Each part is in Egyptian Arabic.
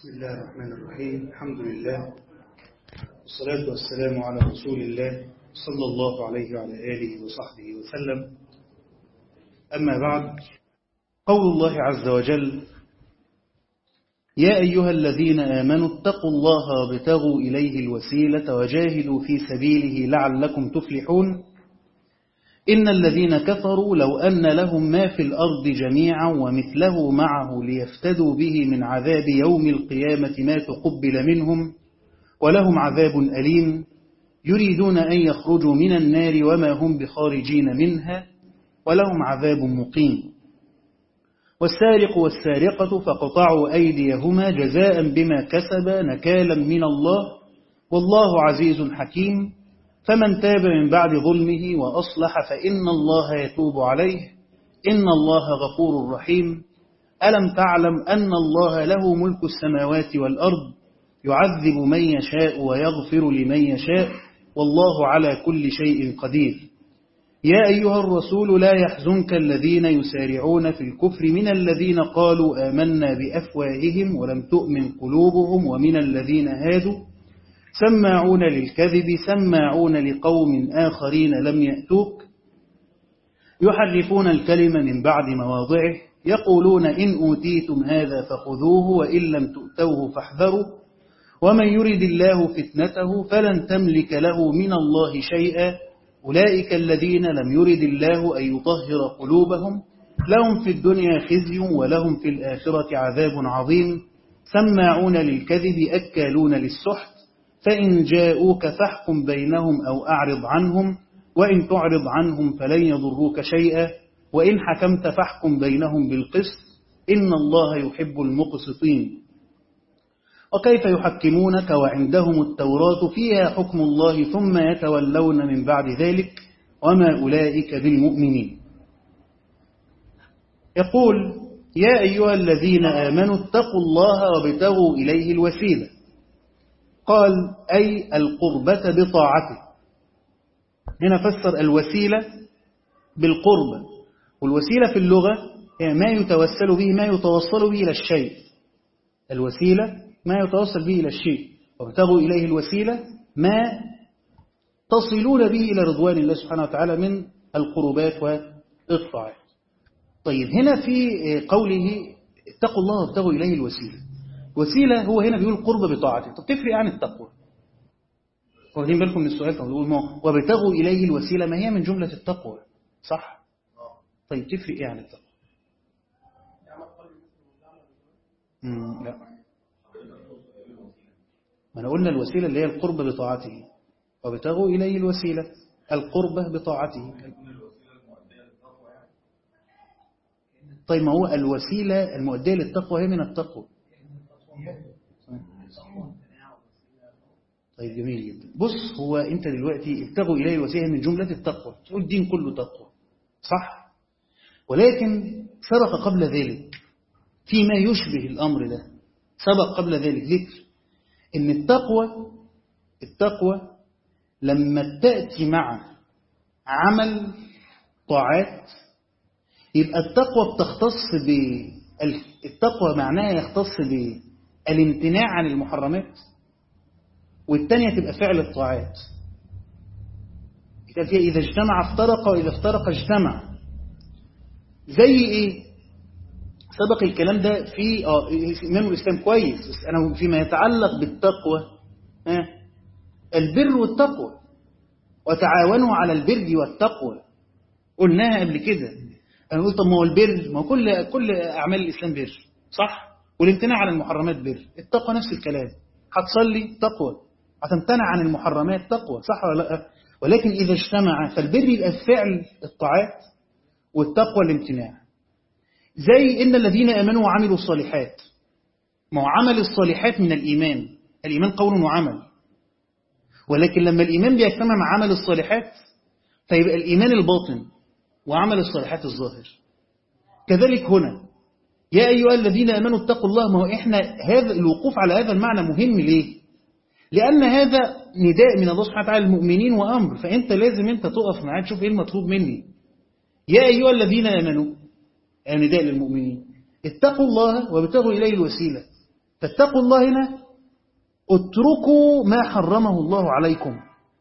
بسم الله الرحمن الرحيم الحمد لله والصلاة والسلام على رسول الله صلى الله عليه وعلى آله وصحبه وسلم أما بعد قول الله عز وجل يا أيها الذين آمنوا اتقوا الله وابتغوا إليه الوسيلة وجاهدوا في سبيله لعلكم تفلحون إن الذين كفروا لو أن لهم ما في الأرض جميعا ومثله معه ليفتدوا به من عذاب يوم القيامة ما تقبل منهم ولهم عذاب أليم يريدون أن يخرجوا من النار وما هم بخارجين منها ولهم عذاب مقيم والسارق والسارقة فقطعوا أيديهما جزاء بما كسبا نكالا من الله والله عزيز حكيم فمن تاب من بعد ظلمه وأصلح فإن الله يتوب عليه إن الله غفور رحيم ألم تعلم أن الله له ملك السماوات والأرض يعذب من يشاء ويغفر لمن يشاء والله على كل شيء قدير يا أيها الرسول لا يحزنك الذين يسارعون في الكفر من الذين قالوا آمنا بأفواههم ولم تؤمن قلوبهم ومن الذين هادوا سماعون للكذب سماعون لقوم آخرين لم يأتوك يحرفون الكلمة من بعد مواضعه يقولون إن أوتيتم هذا فخذوه وإن لم تؤتوه فاحذروا ومن يرد الله فتنته فلن تملك له من الله شيئا أولئك الذين لم يرد الله أن يطهر قلوبهم لهم في الدنيا خزي ولهم في الآخرة عذاب عظيم سماعون للكذب أكالون للسحت فإن جاءوك فاحكم بينهم أو أعرض عنهم وإن تعرض عنهم فلن يضروك شيئا وإن حكمت فاحكم بينهم بالقسط إن الله يحب المقسطين وكيف يحكمونك وعندهم التوراة فيها حكم الله ثم يتولون من بعد ذلك وما أولئك بالمؤمنين يقول يا أيها الذين آمنوا اتقوا الله وابتغوا إليه الوسيلة قال أي القربة بطاعته هنا فسر الوسيلة بالقربة والوسيلة في اللغة هي ما يتوسل به ما يتوصل به إلى الشيء الوسيلة ما يتوصل به إلى الشيء وابتغوا إليه الوسيلة ما تصلون به إلى رضوان الله سبحانه وتعالى من القربات والطاعات طيب هنا في قوله اتقوا الله وابتغوا إليه الوسيلة وسيلة هو هنا بيقول قرب بطاعته طب تفرق عن التقوى واخدين بالكم من السؤال طب بيقول ما وابتغوا إليه الوسيلة ما هي من جملة التقوى صح طيب تفرق ايه عن التقوى مم لا ما انا قلنا الوسيلة اللي هي القرب بطاعته وابتغوا إليه الوسيلة القربة بطاعته طيب ما هو الوسيلة المؤدية للتقوى هي من التقوى طيب جميل جدا بص هو انت دلوقتي ابتغوا اليه الوسيله من جمله التقوى تقول الدين كله تقوى صح ولكن سبق قبل ذلك فيما يشبه الامر ده سبق قبل ذلك ذكر ان التقوى التقوى لما تاتي مع عمل طاعات يبقى التقوى بتختص ب التقوى معناها يختص بالامتناع عن المحرمات والتانية تبقى فعل الطاعات فيها إذا اجتمع افترق وإذا افترق اجتمع زي إيه سبق الكلام ده في آه إمام الإسلام كويس بس أنا فيما يتعلق بالتقوى آه البر والتقوى وتعاونوا على البر والتقوى قلناها قبل كده أنا قلت طب ما هو البر ما هو كل كل أعمال الإسلام بر صح والامتناع عن المحرمات بر التقوى نفس الكلام هتصلي تقوى هتمتنع عن المحرمات تقوى صح ولا لا ولكن إذا اجتمع فالبر يبقى فعل الطاعات والتقوى الامتناع زي إن الذين آمنوا وعملوا الصالحات ما هو عمل الصالحات من الإيمان الإيمان قول وعمل ولكن لما الإيمان بيجتمع مع عمل الصالحات فيبقى الإيمان الباطن وعمل الصالحات الظاهر كذلك هنا يا أيها الذين آمنوا اتقوا الله ما هو إحنا هذا الوقوف على هذا المعنى مهم ليه لأن هذا نداء من الله سبحانه وتعالى للمؤمنين وأمر فأنت لازم أنت تقف معاه تشوف إيه المطلوب مني يا أيها الذين آمنوا نداء للمؤمنين اتقوا الله وابتغوا إليه الوسيلة فاتقوا الله هنا اتركوا ما حرمه الله عليكم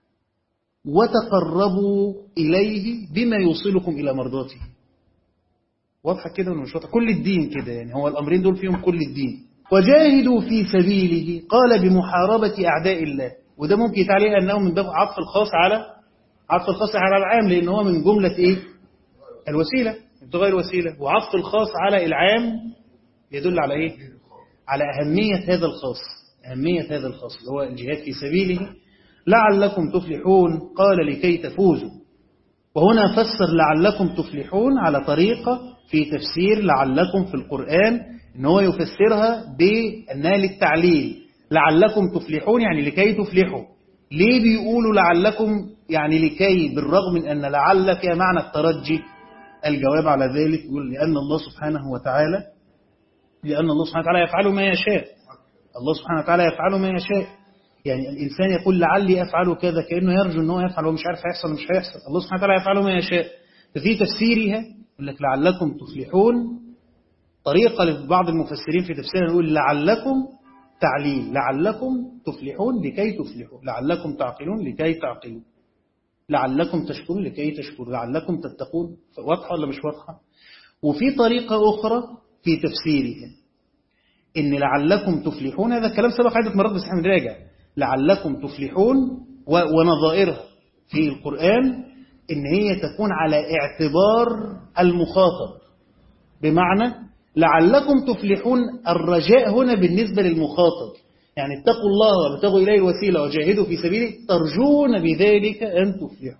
وتقربوا إليه بما يوصلكم إلى مرضاته واضحة كده ولا مش واضحة كل الدين كده يعني هو الأمرين دول فيهم كل الدين وجاهدوا في سبيله قال بمحاربة أعداء الله وده ممكن يتعليه أنه من باب عطف الخاص على عطف الخاص على العام لأن هو من جملة إيه الوسيلة تغير وسيلة وعطف الخاص على العام يدل على إيه على أهمية هذا الخاص أهمية هذا الخاص اللي هو الجهاد في سبيله لعلكم تفلحون قال لكي تفوزوا وهنا فسر لعلكم تفلحون على طريقة في تفسير لعلكم في القرآن ان هو يفسرها بأنها للتعليل لعلكم تفلحون يعني لكي تفلحوا ليه بيقولوا لعلكم يعني لكي بالرغم من أن لعل فيها معنى الترجي الجواب على ذلك يقول لأن الله سبحانه وتعالى لأن الله سبحانه وتعالى يفعل ما يشاء الله سبحانه وتعالى يفعل ما يشاء يعني الإنسان يقول لعلي أفعل كذا كأنه يرجو أنه يفعل ومش عارف هيحصل مش هيحصل الله سبحانه وتعالى يفعل ما يشاء ففي تفسيرها يقول لك لعلكم تفلحون طريقة لبعض المفسرين في تفسيرها يقول لعلكم تعليل لعلكم تفلحون لكي تفلحوا لعلكم تعقلون لكي تعقلوا لعلكم تشكرون لكي تشكروا لعلكم تتقون واضحة ولا مش واضحة وفي طريقة أخرى في تفسيرها إن لعلكم تفلحون هذا الكلام سبق عدة مرات بس احنا نراجع لعلكم تفلحون ونظائرها في القرآن إن هي تكون على اعتبار المخاطب بمعنى لعلكم تفلحون الرجاء هنا بالنسبة للمخاطب يعني اتقوا الله وابتغوا إليه الوسيلة وجاهدوا في سبيله ترجون بذلك أن تفلحوا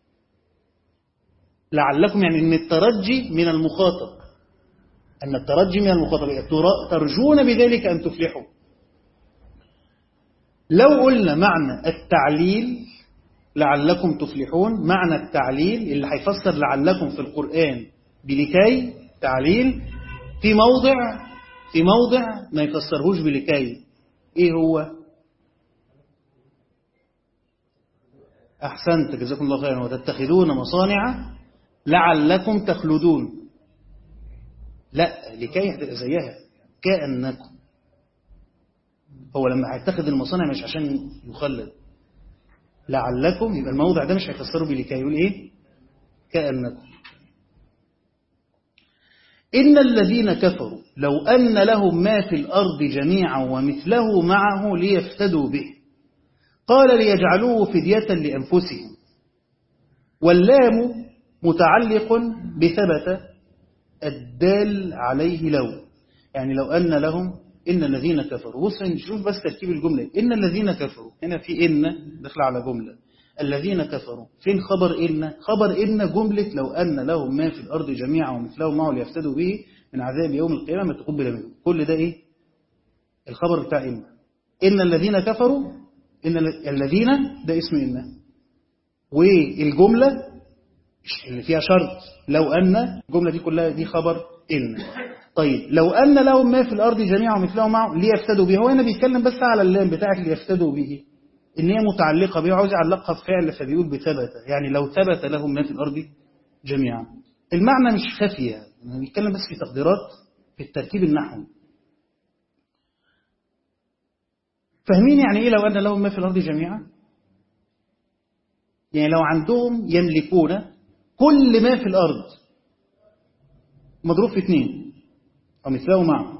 لعلكم يعني أن الترجي من المخاطب أن الترجي من المخاطب ترجون بذلك أن تفلحوا لو قلنا معنى التعليل لعلكم تفلحون معنى التعليل اللي هيفسر لعلكم في القرآن بلكي تعليل في موضع في موضع ما يفسرهوش بلكي ايه هو احسنت جزاكم الله خيرا وتتخذون مصانع لعلكم تخلدون لا لكي هتبقى زيها كأنكم هو لما هيتخذ المصانع مش عشان يخلد لعلكم يبقى الموضع ده مش هيفسره بلكي يقول ايه كأنكم إن الذين كفروا لو أن لهم ما في الأرض جميعا ومثله معه ليفتدوا به قال ليجعلوه فدية لأنفسهم واللام متعلق بثبت الدال عليه لو يعني لو أن لهم إن الذين كفروا بص نشوف بس تركيب الجملة إن الذين كفروا هنا في إن دخل على جملة الذين كفروا فين خبر إن خبر إن جملة لو أن لهم ما في الأرض جميعا ومثله معه ليفتدوا به من عذاب يوم القيامة ما تقبل منهم كل ده إيه الخبر بتاع إن إن الذين كفروا إن الذين ده اسم إن والجملة اللي فيها شرط لو أن الجملة دي كلها دي خبر إن طيب لو أن لهم ما في الأرض جميعا ومثله معه ليفتدوا به هو هنا بيتكلم بس على اللام بتاعت ليفتدوا به إن هي متعلقة به وعاوز يعلقها بفعل فبيقول بثبت يعني لو ثبت لهم ما في الأرض جميعا المعنى مش خفية يعني بيتكلم بس في تقديرات في الترتيب النحوي فاهمين يعني إيه لو أن لهم ما في الأرض جميعا يعني لو عندهم يملكون كل ما في الأرض مضروب في اثنين ومثله معه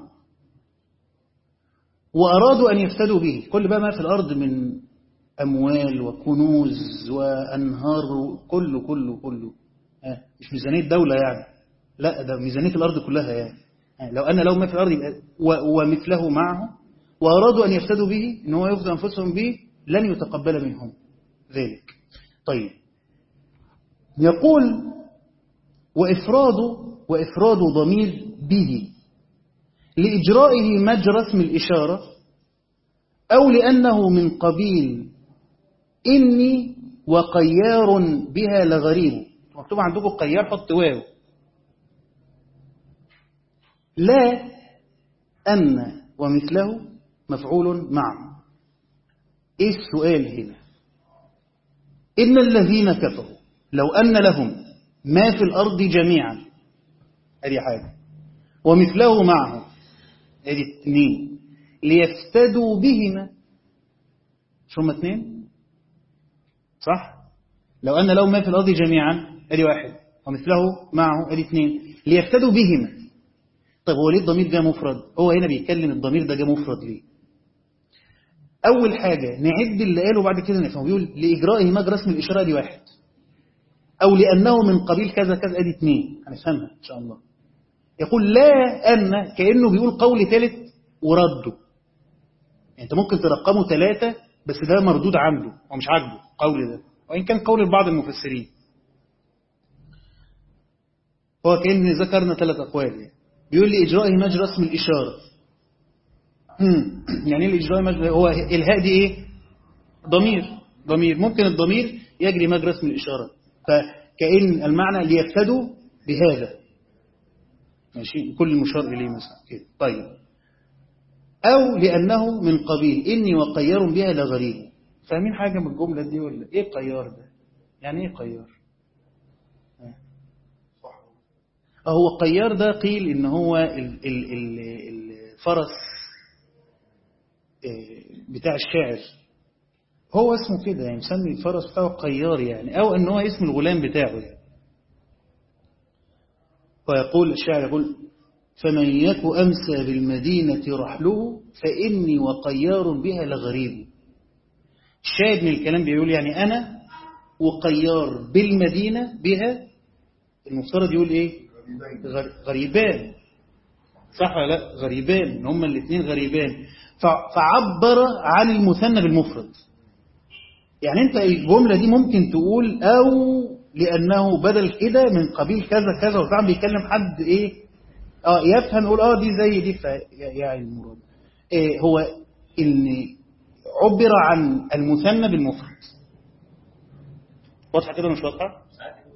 وأرادوا أن يفتدوا به كل بقى ما في الأرض من أموال وكنوز وأنهار كله كله كله مش ميزانية دولة يعني لا ده ميزانية الأرض كلها يعني لو أن لو ما في الأرض ومثله معه وأرادوا أن يفتدوا به إن هو يفدوا أنفسهم به لن يتقبل منهم ذلك طيب يقول وإفراد وإفراد ضمير به لإجرائه مجرى اسم الإشارة أو لأنه من قبيل إني وقيار بها لغريب مكتوب عندكم قيار حط واو لا أن ومثله مفعول معه إيه السؤال هنا إن الذين كفروا لو أن لهم ما في الأرض جميعا هذه حاجة ومثله معه هذه اثنين ليفتدوا بهما مش هما اثنين صح لو أن لهم ما في الأرض جميعا أدي واحد ومثله معه أدي اثنين ليفتدوا بهما طيب هو ليه الضمير ده مفرد هو هنا بيتكلم الضمير ده جه مفرد ليه أول حاجة نعد اللي قاله بعد كده نفهم بيقول لإجرائه مجرى اسم الإشارة دي واحد أو لأنه من قبيل كذا كذا أدي اثنين هنفهمها إن شاء الله يقول لا أن كأنه بيقول قول ثالث ورده يعني أنت ممكن ترقمه ثلاثة بس ده مردود عنده ومش عاجبه قول ده وإن كان قول بعض المفسرين هو كأن ذكرنا ثلاث أقوال يعني. بيقول لي إجرائه مجرى اسم الإشارة يعني ايه الإجراء مجرى هو الهاء دي إيه ضمير ضمير ممكن الضمير يجري مجرى اسم الإشارة فكأن المعنى ليفتدوا بهذا ماشي كل المشار إليه مثلا كده طيب أو لأنه من قبيل إني وقيار بها لغريب فاهمين حاجة من الجملة دي ولا إيه قيار ده يعني إيه قيار هو قيار ده قيل إن هو الفرس بتاع الشاعر هو اسمه كده يعني مسمي الفرس بتاعه قيار يعني أو أن هو اسم الغلام بتاعه يعني ويقول الشاعر يقول فمن يك أمسى بالمدينة رحله فإني وقيار بها لغريب الشاهد من الكلام بيقول يعني أنا وقيار بالمدينة بها المفترض يقول إيه غريبان صح ولا لا غريبان هما الاثنين غريبان فعبر عن المثنى بالمفرد يعني انت الجملة دي ممكن تقول او لانه بدل كده من قبيل كذا كذا وطبعا بيكلم حد ايه اه يفهم يقول اه دي زي دي يعني المراد إيه هو ان عبر عن المثنى بالمفرد واضحه كده مش واضحه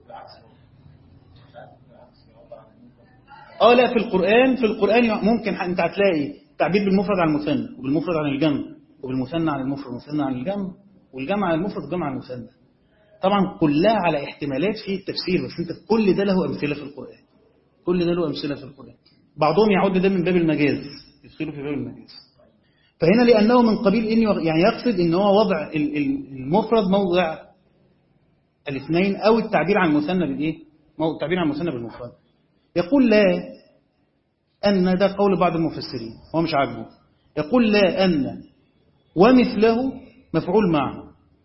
اه لا في القرآن في القرآن ممكن انت هتلاقي تعبير بالمفرد عن المثنى وبالمفرد عن الجمع وبالمثنى عن المفرد والمثنى عن الجمع والجمع عن المفرد والجمع عن المثنى طبعا كلها على احتمالات في التفسير بس انت كل ده له امثله في القرآن كل ده له امثله في القرآن بعضهم يعد ده من باب المجاز يدخلوا في باب المجاز فهنا لانه من قبيل اني يعني يقصد ان هو وضع المفرد موضع الاثنين او التعبير عن المثنى بالايه التعبير عن المثنى بالمفرد يقول لا أن ده قول بعض المفسرين هو مش عاجبه يقول لا أن ومثله مفعول معه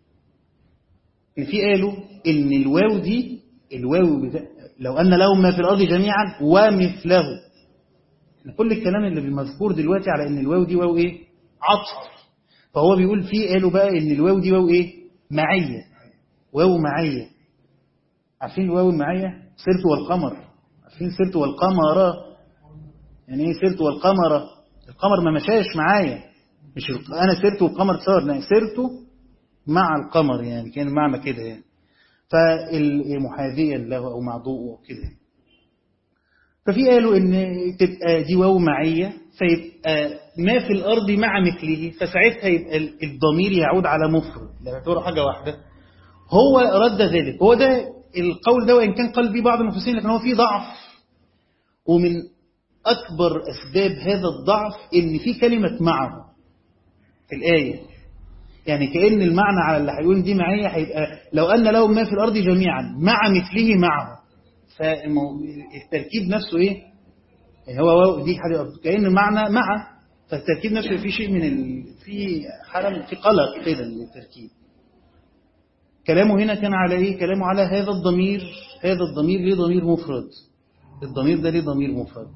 إن في قالوا إن الواو دي الواو بتا... لو أن لهم ما في الأرض جميعا ومثله كل الكلام اللي بالمذكور دلوقتي على إن الواو دي واو إيه عطف فهو بيقول في قالوا بقى إن الواو دي واو إيه معية واو معية عارفين الواو المعية سرت والقمر عارفين سرت والقمر يعني ايه سرت والقمر القمر ما مشاش معايا مش انا سرت والقمر صار لا سرت مع القمر يعني كان معنى كده يعني فالمحاذية له او مع ضوءه وكده ففي قالوا ان تبقى دي واو معية فيبقى ما في الارض مع مثله فساعتها يبقى الضمير يعود على مفرد لا تعتبر حاجة واحدة هو رد ذلك هو ده القول ده وإن كان قال به بعض المفسرين لكن هو فيه ضعف ومن أكبر أسباب هذا الضعف إن في كلمة معه في الآية يعني كأن المعنى على اللي هيقول دي معية هيبقى لو أن لهم ما في الأرض جميعا مع مثله معه فالتركيب نفسه إيه يعني هو دي حاجة كأن المعنى مع فالتركيب نفسه في شيء من ال... في حالة في قلق كده للتركيب كلامه هنا كان على ايه كلامه على هذا الضمير هذا الضمير ليه ضمير مفرد الضمير ده ليه ضمير مفرد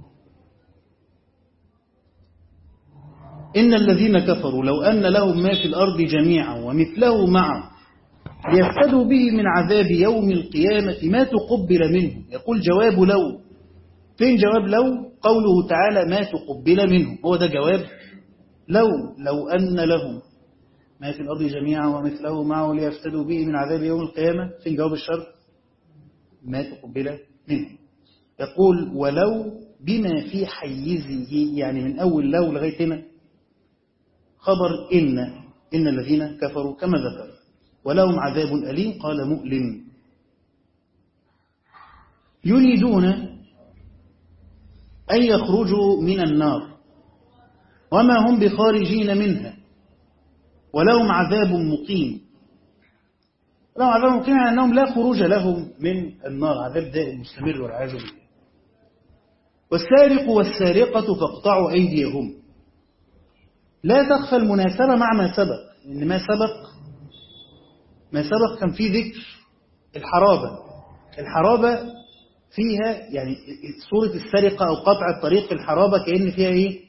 إن الذين كفروا لو أن لهم ما في الأرض جميعا ومثله معه ليفتدوا به من عذاب يوم القيامة ما تقبل منه يقول جواب لو فين جواب لو قوله تعالى ما تقبل منه هو ده جواب لو لو أن لهم ما في الأرض جميعا ومثله معه ليفتدوا به من عذاب يوم القيامة فين جواب الشرط ما تقبل منه يقول ولو بما في حيزه يعني من أول لو لغاية هنا خبر إن إن الذين كفروا كما ذكر ولهم عذاب أليم قال مؤلم يريدون أن يخرجوا من النار وما هم بخارجين منها ولهم عذاب مقيم لهم عذاب مقيم يعني أنهم لا خروج لهم من النار عذاب دائم مستمر والعياذ بالله والسارق والسارقة فاقطعوا أيديهم لا تخفى المناسبة مع ما سبق إن ما سبق ما سبق كان فيه ذكر الحرابة الحرابة فيها يعني صورة السرقة أو قطع الطريق في الحرابة كأن فيها إيه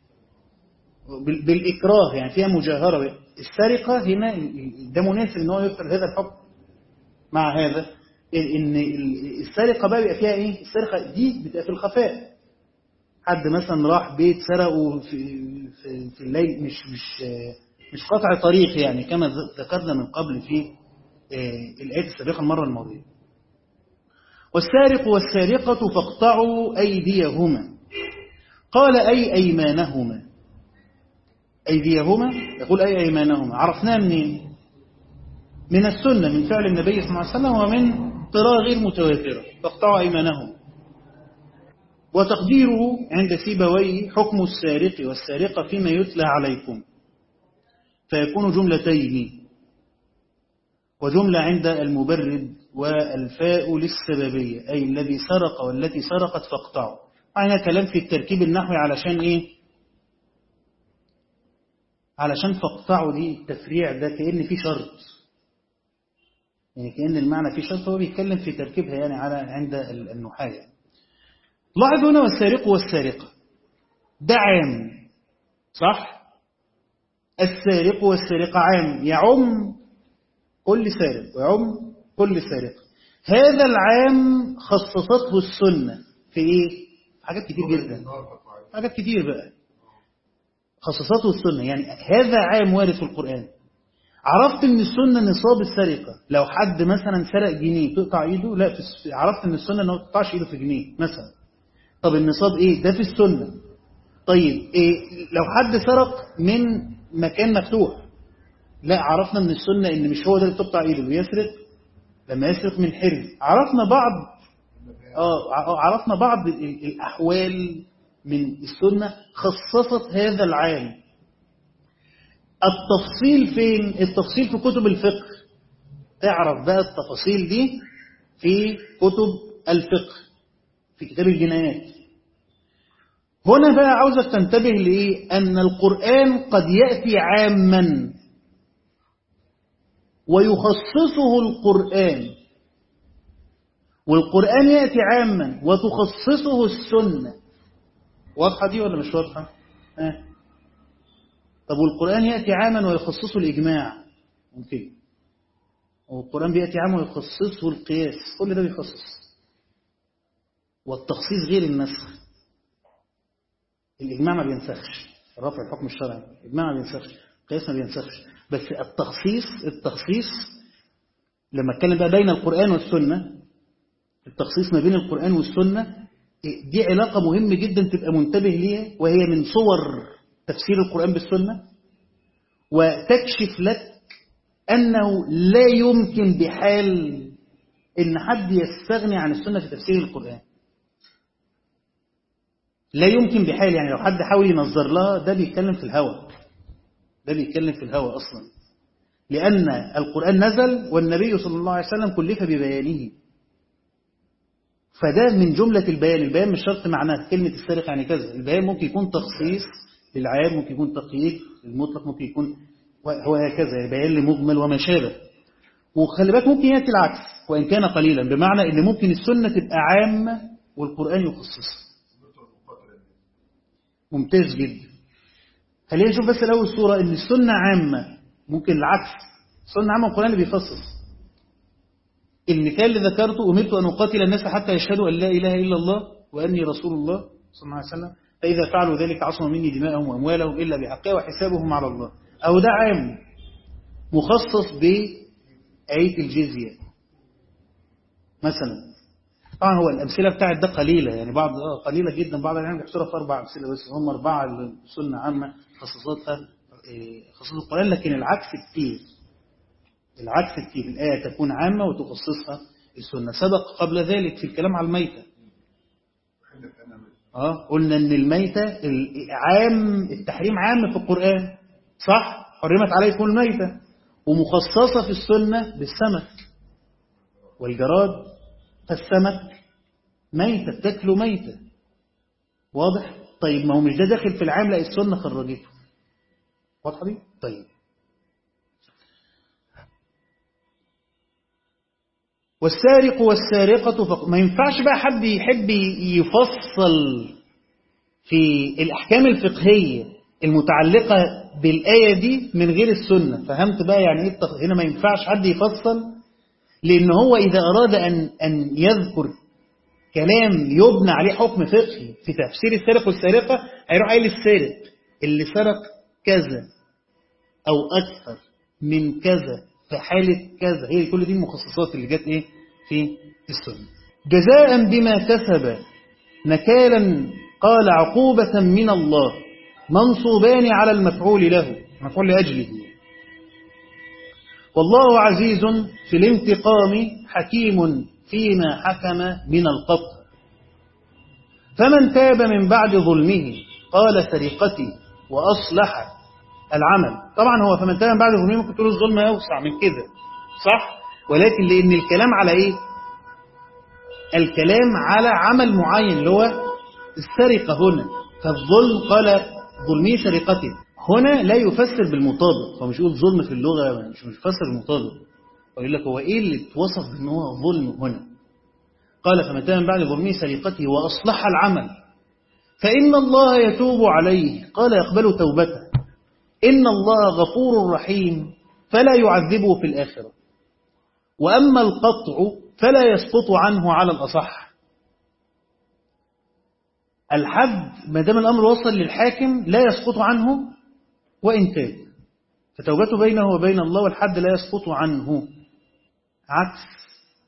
بالإكراه يعني فيها مجاهرة السرقة هنا ده مناسب إن هو يذكر هذا الحكم مع هذا إن السرقة بقى بيبقى فيها إيه السرقة دي بتبقى في الخفاء حد مثلا راح بيت سرقه في, في, في الليل مش مش مش قطع طريق يعني كما ذكرنا من قبل في الآية السابقة المرة الماضية والسارق والسارقة فاقطعوا أيديهما قال أي أيمانهما أيديهما يقول أي أيمانهما عرفناه منين من السنة من فعل النبي صلى الله عليه وسلم ومن قراءة غير متواترة فاقطعوا أيمانهما وتقديره عند سيبويه حكم السارق والسارقة فيما يتلى عليكم فيكون جملتين وجملة عند المبرد والفاء للسببية أي الذي سرق والتي سرقت فاقطعوا معنا كلام في التركيب النحوي علشان إيه علشان فاقطعوا دي التفريع ده كأن في شرط يعني كأن المعنى في شرط هو بيتكلم في تركيبها يعني على عند النحاية لاحظوا هنا والسارق والسارقة ده عام صح السارق والسارقة عام يعم كل سارق ويعم كل سارق هذا العام خصصته السنة في ايه حاجات كتير جدا حاجات كتير بقى خصصته السنة يعني هذا عام وارد في القرآن عرفت ان السنة نصاب السرقة لو حد مثلا سرق جنيه تقطع ايده لا في عرفت ان السنة انه ما تقطعش ايده في جنيه مثلا طب النصاب ايه ده في السنة طيب إيه لو حد سرق من مكان مفتوح لا عرفنا من السنة ان مش هو ده اللي تقطع ايده بيسرق لما يسرق من حرز عرفنا بعض اه عرفنا بعض الاحوال من السنة خصصت هذا العام التفصيل فين التفصيل في كتب الفقه تعرف بقى التفاصيل دي في كتب الفقه في كتاب الجنايات هنا بقى عاوزك تنتبه لإيه أن القرآن قد يأتي عاما ويخصصه القرآن والقرآن يأتي عاما وتخصصه السنة واضحة دي ولا مش واضحة آه. طب والقرآن يأتي عاما ويخصصه الإجماع ممكن والقرآن بيأتي عاما ويخصصه القياس كل ده بيخصص والتخصيص غير النسخ الإجماع ما بينسخش رفع الحكم الشرعي الإجماع ما بينسخش القياس ما بينسخش بس التخصيص التخصيص لما اتكلم بقى بين القرآن والسنة التخصيص ما بين القرآن والسنة دي علاقة مهمة جدا تبقى منتبه ليها وهي من صور تفسير القرآن بالسنة وتكشف لك أنه لا يمكن بحال إن حد يستغني عن السنة في تفسير القرآن لا يمكن بحال يعني لو حد حاول ينظر لها ده بيتكلم في الهوى ده بيتكلم في الهوى أصلا لأن القرآن نزل والنبي صلى الله عليه وسلم كلف ببيانه فده من جملة البيان البيان مش شرط معناه كلمة السارق يعني كذا البيان ممكن يكون تخصيص للعام ممكن يكون تقييد المطلق ممكن يكون هو هكذا بيان لمجمل وما شابه وخلي بالك ممكن يأتي العكس وإن كان قليلا بمعنى إن ممكن السنة تبقى عامة والقرآن يخصصها ممتاز جدا خلينا نشوف بس الأول الصورة إن السنة عامة ممكن العكس السنة عامة والقرآن اللي بيخصص المثال اللي ذكرته أمرت أن أقاتل الناس حتى يشهدوا أن لا إله إلا الله وأني رسول الله صلى الله عليه وسلم فإذا فعلوا ذلك عصموا مني دماءهم وأموالهم إلا بحقها وحسابهم على الله أو ده عام مخصص بآية الجزية مثلا طبعا هو الأمثلة بتاعت ده قليلة يعني بعض آه قليلة جدا بعض العلماء بيحصلها في أربع أمثلة بس هم أربعة السنة عامة خصصتها خصوص القرآن لكن العكس كتير العكس كتير الآية تكون عامة وتخصصها السنة سبق قبل ذلك في الكلام على الميتة اه قلنا ان الميتة عام التحريم عام في القرآن صح حرمت عليكم الميتة ومخصصة في السنة بالسمك والجراد فالسمك ميتة بتاكله ميتة واضح طيب ما هو مش ده داخل في العام لا السنة خرجته واضحة دي طيب والسارق والسارقة فق... ما ينفعش بقى حد يحب يفصل في الأحكام الفقهية المتعلقة بالآية دي من غير السنة فهمت بقى يعني إيه التخ... هنا ما ينفعش حد يفصل لأن هو إذا أراد أن, أن يذكر كلام يبنى عليه حكم فقهي في تفسير السارق والسارقة هيروح قايل السارق اللي سرق كذا أو أكثر من كذا في حالة كذا هي كل دي المخصصات اللي جت إيه في السنة جزاء بما كسب نكالا قال عقوبة من الله منصوبان على المفعول له مفعول لأجله والله عزيز في الانتقام حكيم فيما حكم من القطع فمن تاب من بعد ظلمه قال سرقتي وأصلح العمل طبعا هو فمن تاب من بعد ظلمه ممكن تقول الظلم يوسع من كده صح ولكن لأن الكلام على إيه الكلام على عمل معين اللي هو السرقة هنا فالظلم قال ظلمي سرقتي هنا لا يفسر بالمطابق هو مش يقول ظلم في اللغة مش مش يفسر بالمطابق ويقول لك هو إيه اللي اتوصف بأنه هو ظلم هنا قال فمن تاب من بعد ظلمه سرقته وأصلح العمل فإن الله يتوب عليه قال يقبل توبته إن الله غفور رحيم فلا يعذبه في الآخرة وأما القطع فلا يسقط عنه على الأصح الحد ما دام الأمر وصل للحاكم لا يسقط عنه وإن تاب فتوبته بينه وبين الله والحد لا يسقط عنه عكس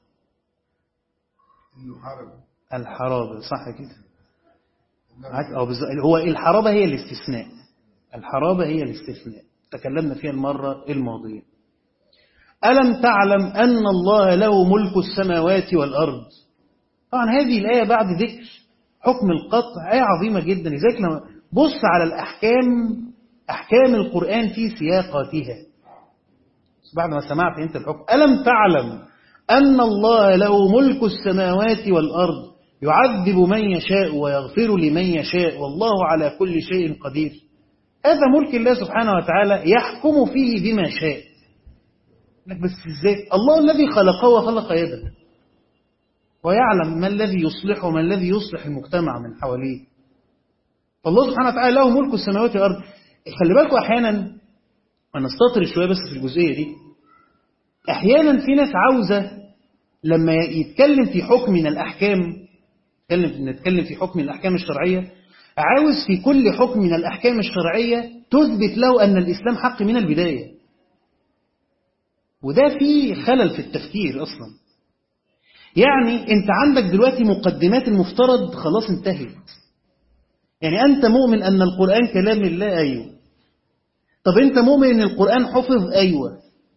الحرابة صح كده عكس أو هو الحرابة هي الاستثناء الحرابة هي الاستثناء تكلمنا فيها المرة الماضية ألم تعلم أن الله له ملك السماوات والأرض طبعا هذه الآية بعد ذكر حكم القطع آية عظيمة جدا لذلك لما بص على الأحكام أحكام القرآن في سياقاتها بعد ما سمعت أنت الحكم ألم تعلم أن الله له ملك السماوات والأرض يعذب من يشاء ويغفر لمن يشاء والله على كل شيء قدير هذا ملك الله سبحانه وتعالى يحكم فيه بما شاء لك بس ازاي الله الذي خلقه وخلق يده ويعلم ما الذي يصلحه وما الذي يصلح المجتمع من حواليه فالله سبحانه وتعالى له ملك السماوات والأرض خلي بالكم أحيانا أنا استطرد شوية بس في الجزئية دي أحيانا في ناس عاوزة لما يتكلم في حكم من الأحكام نتكلم في حكم من الأحكام الشرعية عاوز في كل حكم من الأحكام الشرعية تثبت له أن الإسلام حق من البداية وده فيه خلل في التفكير أصلا يعني أنت عندك دلوقتي مقدمات المفترض خلاص انتهت يعني أنت مؤمن أن القرآن كلام الله أيوه طب أنت مؤمن أن القرآن حفظ أيوه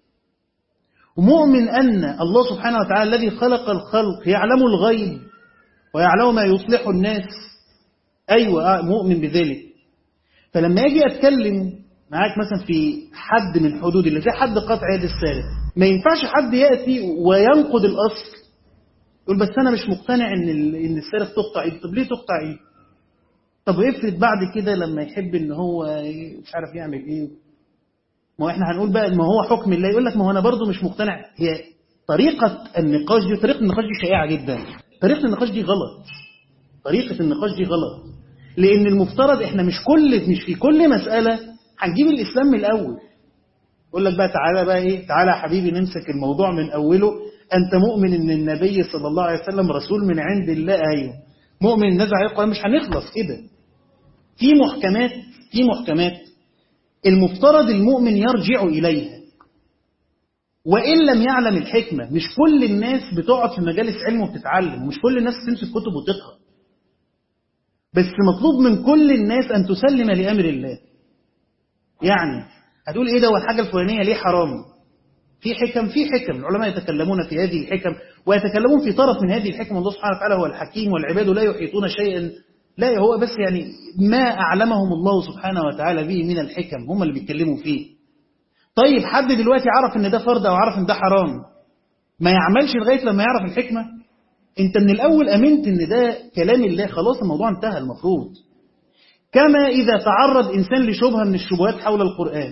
ومؤمن أن الله سبحانه وتعالى الذي خلق الخلق يعلم الغيب ويعلم ما يصلح الناس أيوة مؤمن بذلك فلما أجي أتكلم معاك مثلا في حد من حدود اللي زي حد قطع يد السارق ما ينفعش حد يأتي وينقض الأصل يقول بس أنا مش مقتنع إن إن السارق تقطع إيد طب ليه تقطع إيد طب افرض بعد كده لما يحب إن هو مش عارف يعمل إيه ما هو إحنا هنقول بقى ما هو حكم الله يقول لك ما هو أنا برضه مش مقتنع هي طريقة النقاش دي طريقة النقاش دي شائعة جدا طريقة النقاش دي غلط طريقة النقاش دي غلط لأن المفترض إحنا مش كل مش في كل مسألة هنجيب الإسلام من الأول يقول لك بقى تعالى بقى إيه تعالى يا حبيبي نمسك الموضوع من أوله أنت مؤمن إن النبي صلى الله عليه وسلم رسول من عند الله أيوه مؤمن نزع عليه القرآن مش هنخلص كده في محكمات في محكمات المفترض المؤمن يرجع إليها وإن لم يعلم الحكمة مش كل الناس بتقعد في مجالس علم وبتتعلم ومش كل الناس تمسك كتب وتقرأ بس مطلوب من كل الناس أن تسلم لأمر الله يعني هتقول إيه ده والحاجة الفلانية ليه حرام في حكم في حكم العلماء يتكلمون في هذه الحكم ويتكلمون في طرف من هذه الحكم الله سبحانه وتعالى هو الحكيم والعباد لا يحيطون شيئا لا هو بس يعني ما أعلمهم الله سبحانه وتعالى به من الحكم هم اللي بيتكلموا فيه طيب حد دلوقتي عرف ان ده فرض او عرف ان ده حرام ما يعملش لغاية لما يعرف الحكمة انت من الاول امنت ان ده كلام الله خلاص الموضوع انتهى المفروض كما اذا تعرض انسان لشبهة من الشبهات حول القرآن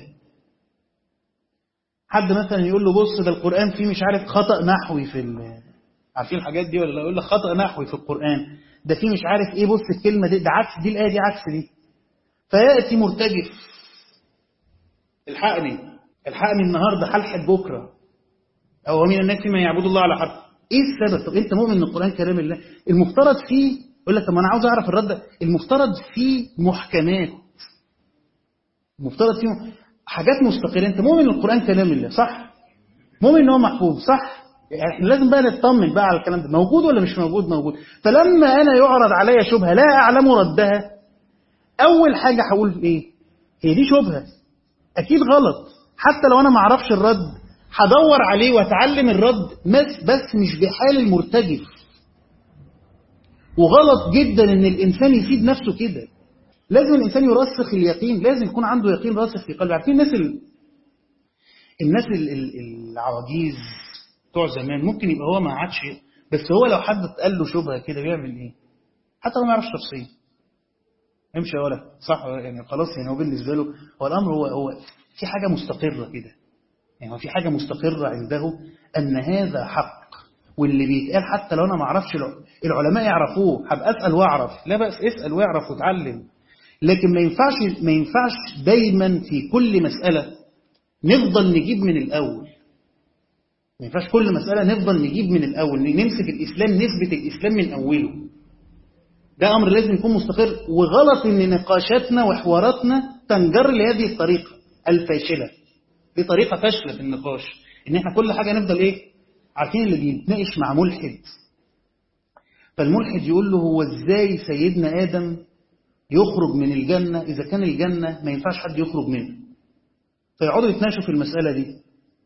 حد مثلا يقول له بص ده القرآن فيه مش عارف خطأ نحوي في ال... عارفين الحاجات دي ولا لا يقول لك خطأ نحوي في القرآن ده فيه مش عارف ايه بص الكلمة دي ده عكس دي الآية دي عكس دي فيأتي مرتجف الحقني الحقني النهاردة هلحق بكرة أو من الناس من يعبد الله على حرف ايه السبب طب انت مؤمن ان القرآن كلام الله المفترض فيه يقول لك طب انا عاوز اعرف الرد المفترض فيه محكمات المفترض فيه حاجات مستقلة انت مؤمن ان القرآن كلام الله صح مؤمن ان هو محفوظ صح يعني احنا لازم بقى نطمن بقى على الكلام ده موجود ولا مش موجود موجود فلما انا يعرض عليا شبهه لا اعلم ردها اول حاجه هقول ايه هي دي شبهه اكيد غلط حتى لو انا ما اعرفش الرد هدور عليه واتعلم الرد بس بس مش بحال المرتجف وغلط جدا ان الانسان يسيب نفسه كده لازم الانسان يرسخ اليقين لازم يكون عنده يقين راسخ في قلبه عارفين الناس ال... الناس ال... ال... العواجيز بتوع زمان ممكن يبقى هو ما عادش بس هو لو حد قال له شبهه كده بيعمل ايه حتى لو ما يعرفش تفصيل امشي ولا صح يعني خلاص يعني هو بالنسبه له هو الامر هو هو في حاجه مستقره كده يعني هو في حاجه مستقره عنده ان هذا حق واللي بيتقال حتى لو انا ما اعرفش العلماء يعرفوه هبقى اسال واعرف لا بس اسال واعرف وتعلم لكن ما ينفعش ما ينفعش دايما في كل مساله نفضل نجيب من الاول ما ينفعش كل مسألة نفضل نجيب من الأول نمسك الإسلام نثبت الإسلام من أوله ده أمر لازم يكون مستقر وغلط إن نقاشاتنا وحواراتنا تنجر لهذه الطريقة الفاشلة دي طريقة فاشلة في النقاش إن إحنا كل حاجة نفضل إيه عارفين اللي بيتناقش مع ملحد فالملحد يقول له هو إزاي سيدنا آدم يخرج من الجنة إذا كان الجنة ما ينفعش حد يخرج منها فيقعدوا يتناقشوا في المسألة دي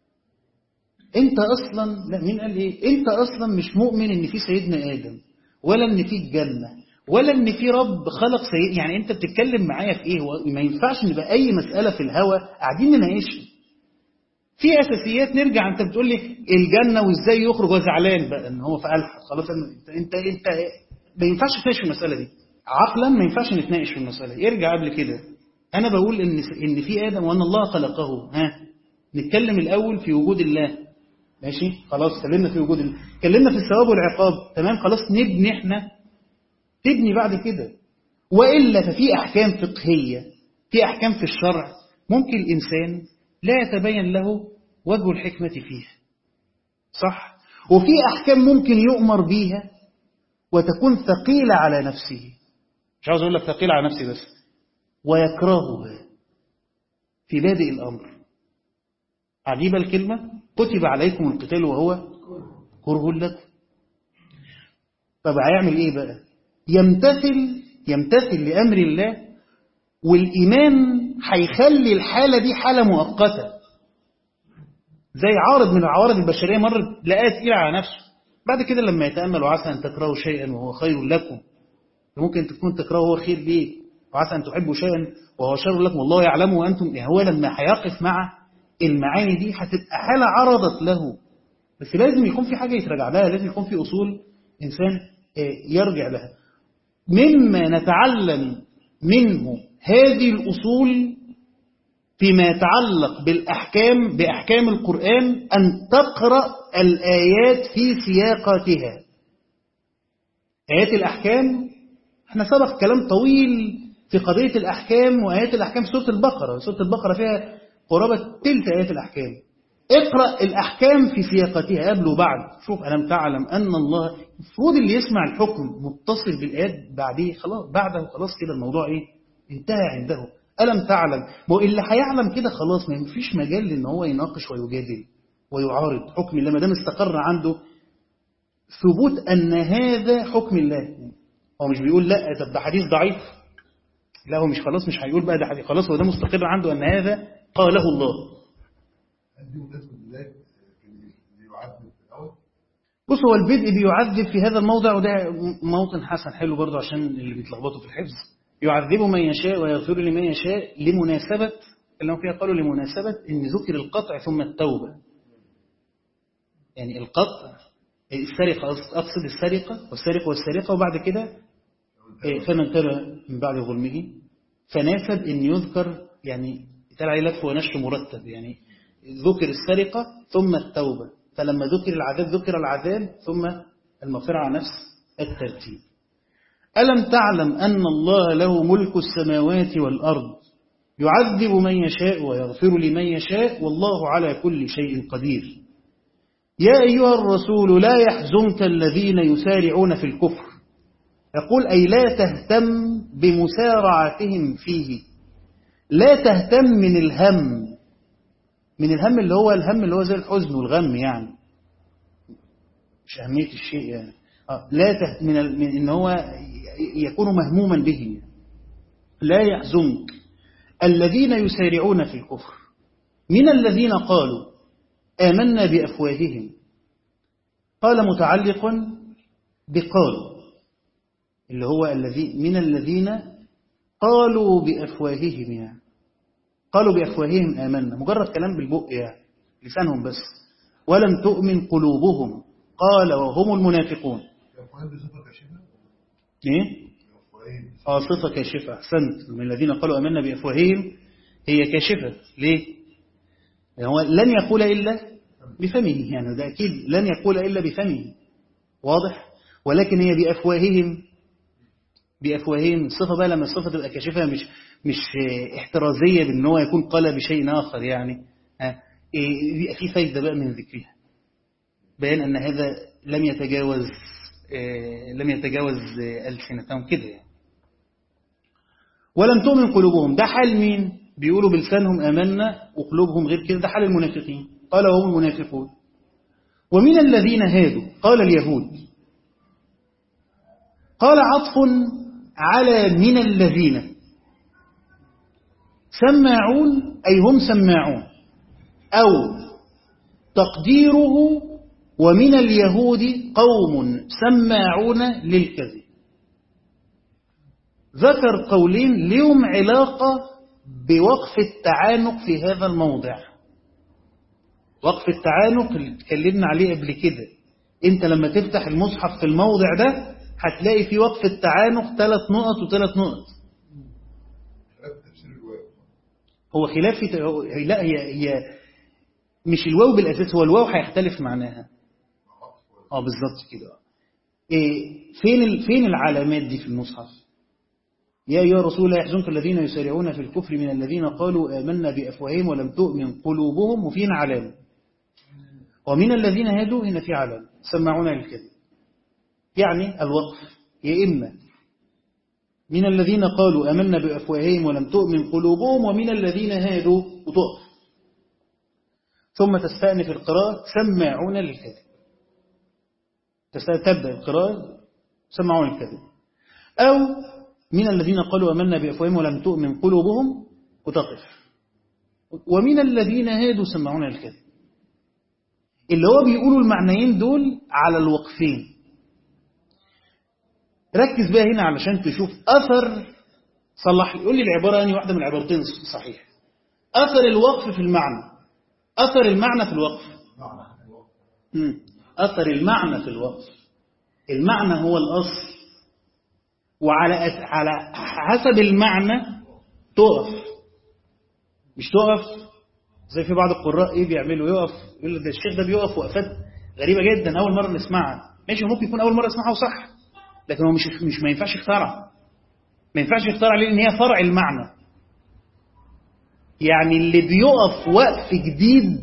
انت اصلا لا مين قال ايه انت اصلا مش مؤمن ان في سيدنا ادم ولا ان في الجنه ولا ان في رب خلق سيد يعني انت بتتكلم معايا في ايه ما ينفعش نبقى اي مساله في الهوى قاعدين نناقشها في اساسيات نرجع انت بتقول لي الجنه وازاي يخرج وزعلان بقى ان هو في الحد خلاص انت انت انت ما ينفعش تناقش في المساله دي عقلا ما ينفعش نتناقش في المساله يرجع قبل كده انا بقول ان ان في ادم وان الله خلقه ها نتكلم الاول في وجود الله ماشي خلاص اتكلمنا في وجود اتكلمنا في الثواب والعقاب تمام خلاص نبني احنا تبني بعد كده والا ففي احكام فقهيه في احكام في الشرع ممكن الانسان لا يتبين له وجه الحكمه فيها صح وفي احكام ممكن يؤمر بيها وتكون ثقيله على نفسه مش عاوز اقول لك ثقيله على نفسي بس ويكرهها في بادئ الامر عجيبه الكلمه كتب عليكم القتال وهو كره لكم طب هيعمل ايه بقى يمتثل يمتثل لامر الله والايمان هيخلي الحاله دي حاله مؤقته زي عارض من العوارض البشريه مر لقاه تقيل على نفسه بعد كده لما يتامل وعسى ان تكرهوا شيئا وهو خير لكم ممكن تكون تكرهه هو خير ليه وعسى ان تحبوا شيئا وهو شر لكم والله يعلم وانتم هو لما هيقف مع المعاني دي هتبقى حالة عرضت له بس لازم يكون في حاجة يتراجع لها لازم يكون في أصول إنسان يرجع لها مما نتعلم منه هذه الأصول فيما يتعلق بالأحكام بأحكام القرآن أن تقرأ الآيات في سياقاتها آيات الأحكام احنا سبق كلام طويل في قضية الأحكام وآيات الأحكام في سورة البقرة سورة البقرة فيها قرابة تلك آيات الأحكام اقرأ الأحكام في سياقتها قبل وبعد شوف ألم تعلم أن الله المفروض اللي يسمع الحكم متصل بالآيات بعديه خلاص بعده خلاص كده الموضوع إيه انتهى عنده ألم تعلم ما اللي هيعلم كده خلاص ما فيش مجال إن هو يناقش ويجادل ويعارض حكم الله ما دام استقر عنده ثبوت أن هذا حكم الله هو مش بيقول لا طب ده حديث ضعيف لا هو مش خلاص مش هيقول بقى ده حديث خلاص هو ده مستقر عنده أن هذا قاله الله بص هو البدء بيعذب في هذا الموضع وده موطن حسن حلو برضه عشان اللي بيتلخبطوا في الحفظ يعذب من يشاء ويغفر لمن يشاء لمناسبة اللي هم فيها قالوا لمناسبة ان ذكر القطع ثم التوبة يعني القطع السرقة أقصد السرقة والسرقة والسرقة وبعد كده فمن تاب من بعد ظلمه فناسب ان يذكر يعني يتقال عليه لف ونشر مرتب يعني ذكر السرقة ثم التوبة فلما ذكر العذاب ذكر العذاب ثم المغفرة على نفس الترتيب ألم تعلم أن الله له ملك السماوات والأرض يعذب من يشاء ويغفر لمن يشاء والله على كل شيء قدير يا أيها الرسول لا يحزنك الذين يسارعون في الكفر يقول أي لا تهتم بمسارعتهم فيه لا تهتم من الهم من الهم اللي هو الهم اللي هو زي الحزن والغم يعني مش أهمية الشيء يعني آه لا ته من, ال... من إن هو يكون مهموما به لا يحزنك الذين يسارعون في الكفر من الذين قالوا آمنا بأفواههم قال متعلق بقالوا اللي هو الذي من الذين قالوا بأفواههم يعني قالوا بأفواههم آمنا مجرد كلام بالبق يعني لسانهم بس ولم تؤمن قلوبهم قال وهم المنافقون ايه اه صفة كاشفة أحسنت من الذين قالوا أمنا بأفواههم هي كاشفة ليه يعني هو لن يقول إلا بفمه يعني ده أكيد لن يقول إلا بفمه واضح ولكن هي بأفواههم بأفواههم الصفة بقى لما الصفة تبقى كاشفة مش مش احترازية بأن هو يكون قال بشيء آخر يعني ها إيه في فايدة بقى من ذكرها بيان أن هذا لم يتجاوز إيه لم يتجاوز ألسنتهم كده يعني ولم تؤمن قلوبهم ده حال مين بيقولوا بلسانهم آمنا وقلوبهم غير كده ده حال المنافقين قال وهم المنافقون ومن الذين هادوا قال اليهود قال عطف على من الذين سماعون أي هم سماعون أو تقديره ومن اليهود قوم سماعون للكذب ذكر قولين لهم علاقة بوقف التعانق في هذا الموضع وقف التعانق اللي اتكلمنا عليه قبل كده انت لما تفتح المصحف في الموضع ده هتلاقي في وقف التعانق ثلاث نقط وثلاث نقط هو خلاف في لا هي هي مش الواو بالاساس هو الواو هيختلف معناها اه بالظبط كده إيه فين فين العلامات دي في المصحف يا أيها الرسول لا يحزنك الذين يسارعون في الكفر من الذين قالوا آمنا بأفواههم ولم تؤمن قلوبهم وفين علامة ومن الذين هادوا هنا في علامة سمعون للكذب يعني الوقف يا إما من الذين قالوا آمنا بأفواههم ولم تؤمن قلوبهم ومن الذين هادوا وتقف ثم تستأنف القراءة سماعون للكذب تبدأ القراءة سمعون للكذب أو من الذين قالوا أمنا بأفواههم ولم تؤمن قلوبهم وتقف ومن الذين هادوا سمعون الكذب اللي هو بيقولوا المعنيين دول على الوقفين ركز بقى هنا علشان تشوف أثر صلح لي قول لي العبارة يعني واحدة من العبارتين صحيح أثر الوقف في المعنى أثر المعنى في الوقف مم. أثر المعنى في الوقف المعنى هو الأصل وعلى على حسب المعنى تقف مش تقف زي في بعض القراء ايه بيعملوا يقف يقول ده الشيخ ده بيقف وقفات غريبه جدا اول مره نسمعها ماشي ممكن يكون اول مره اسمعها وصح لكن هو مش مش ما ينفعش يخترع ما ينفعش يخترع لان هي فرع المعنى يعني اللي بيقف وقف جديد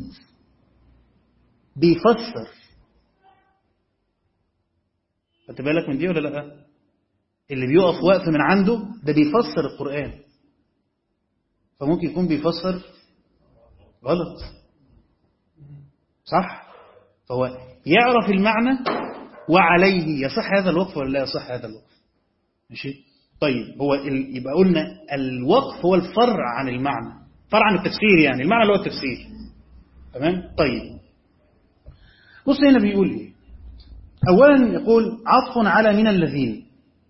بيفسر خدت بالك من دي ولا لا اللي بيقف وقف من عنده ده بيفسر القرآن فممكن يكون بيفسر غلط صح فهو يعرف المعنى وعليه يصح هذا الوقف ولا لا يصح هذا الوقف ماشي طيب هو ال... يبقى قلنا الوقف هو الفرع عن المعنى فرع عن التفسير يعني المعنى اللي هو التفسير تمام طيب بص هنا بيقول ايه أولا يقول عطف على من الذين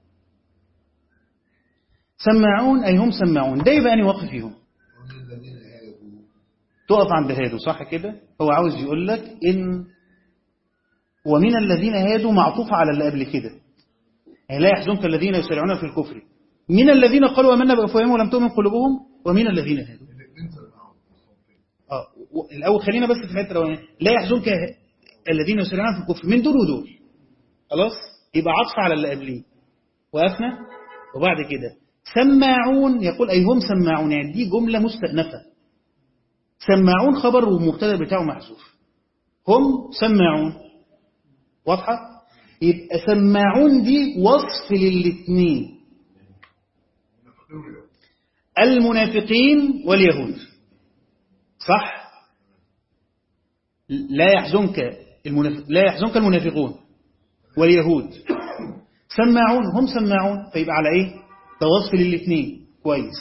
سماعون أي هم سماعون ده يبقى أني واقف فيهم ومن الذين هادوا تقف عند هادوا صح كده هو عاوز يقول لك إن ومن الذين هادوا معطوف على اللي قبل كده يعني لا يحزنك الذين يسارعون في الكفر من الذين قالوا آمنا بأفواههم ولم تؤمن قلوبهم ومن الذين هادوا الاثنين سمعوا اه و- الأول خلينا بس في الحته الاولانيه لا يحزنك الذين يسارعون في الكفر من دول ودول خلاص يبقى عطف على اللي قبليه وقفنا وبعد كده سماعون يقول أي هم سماعون يعني دي جملة مستأنفة سماعون خبر والمبتدا بتاعه محذوف هم سماعون واضحة يبقى سماعون دي وصف للاثنين المنافقين واليهود صح لا يحزنك المنافق لا يحزنك المنافقون واليهود سماعون هم سماعون فيبقى على ايه ده وصف للاثنين كويس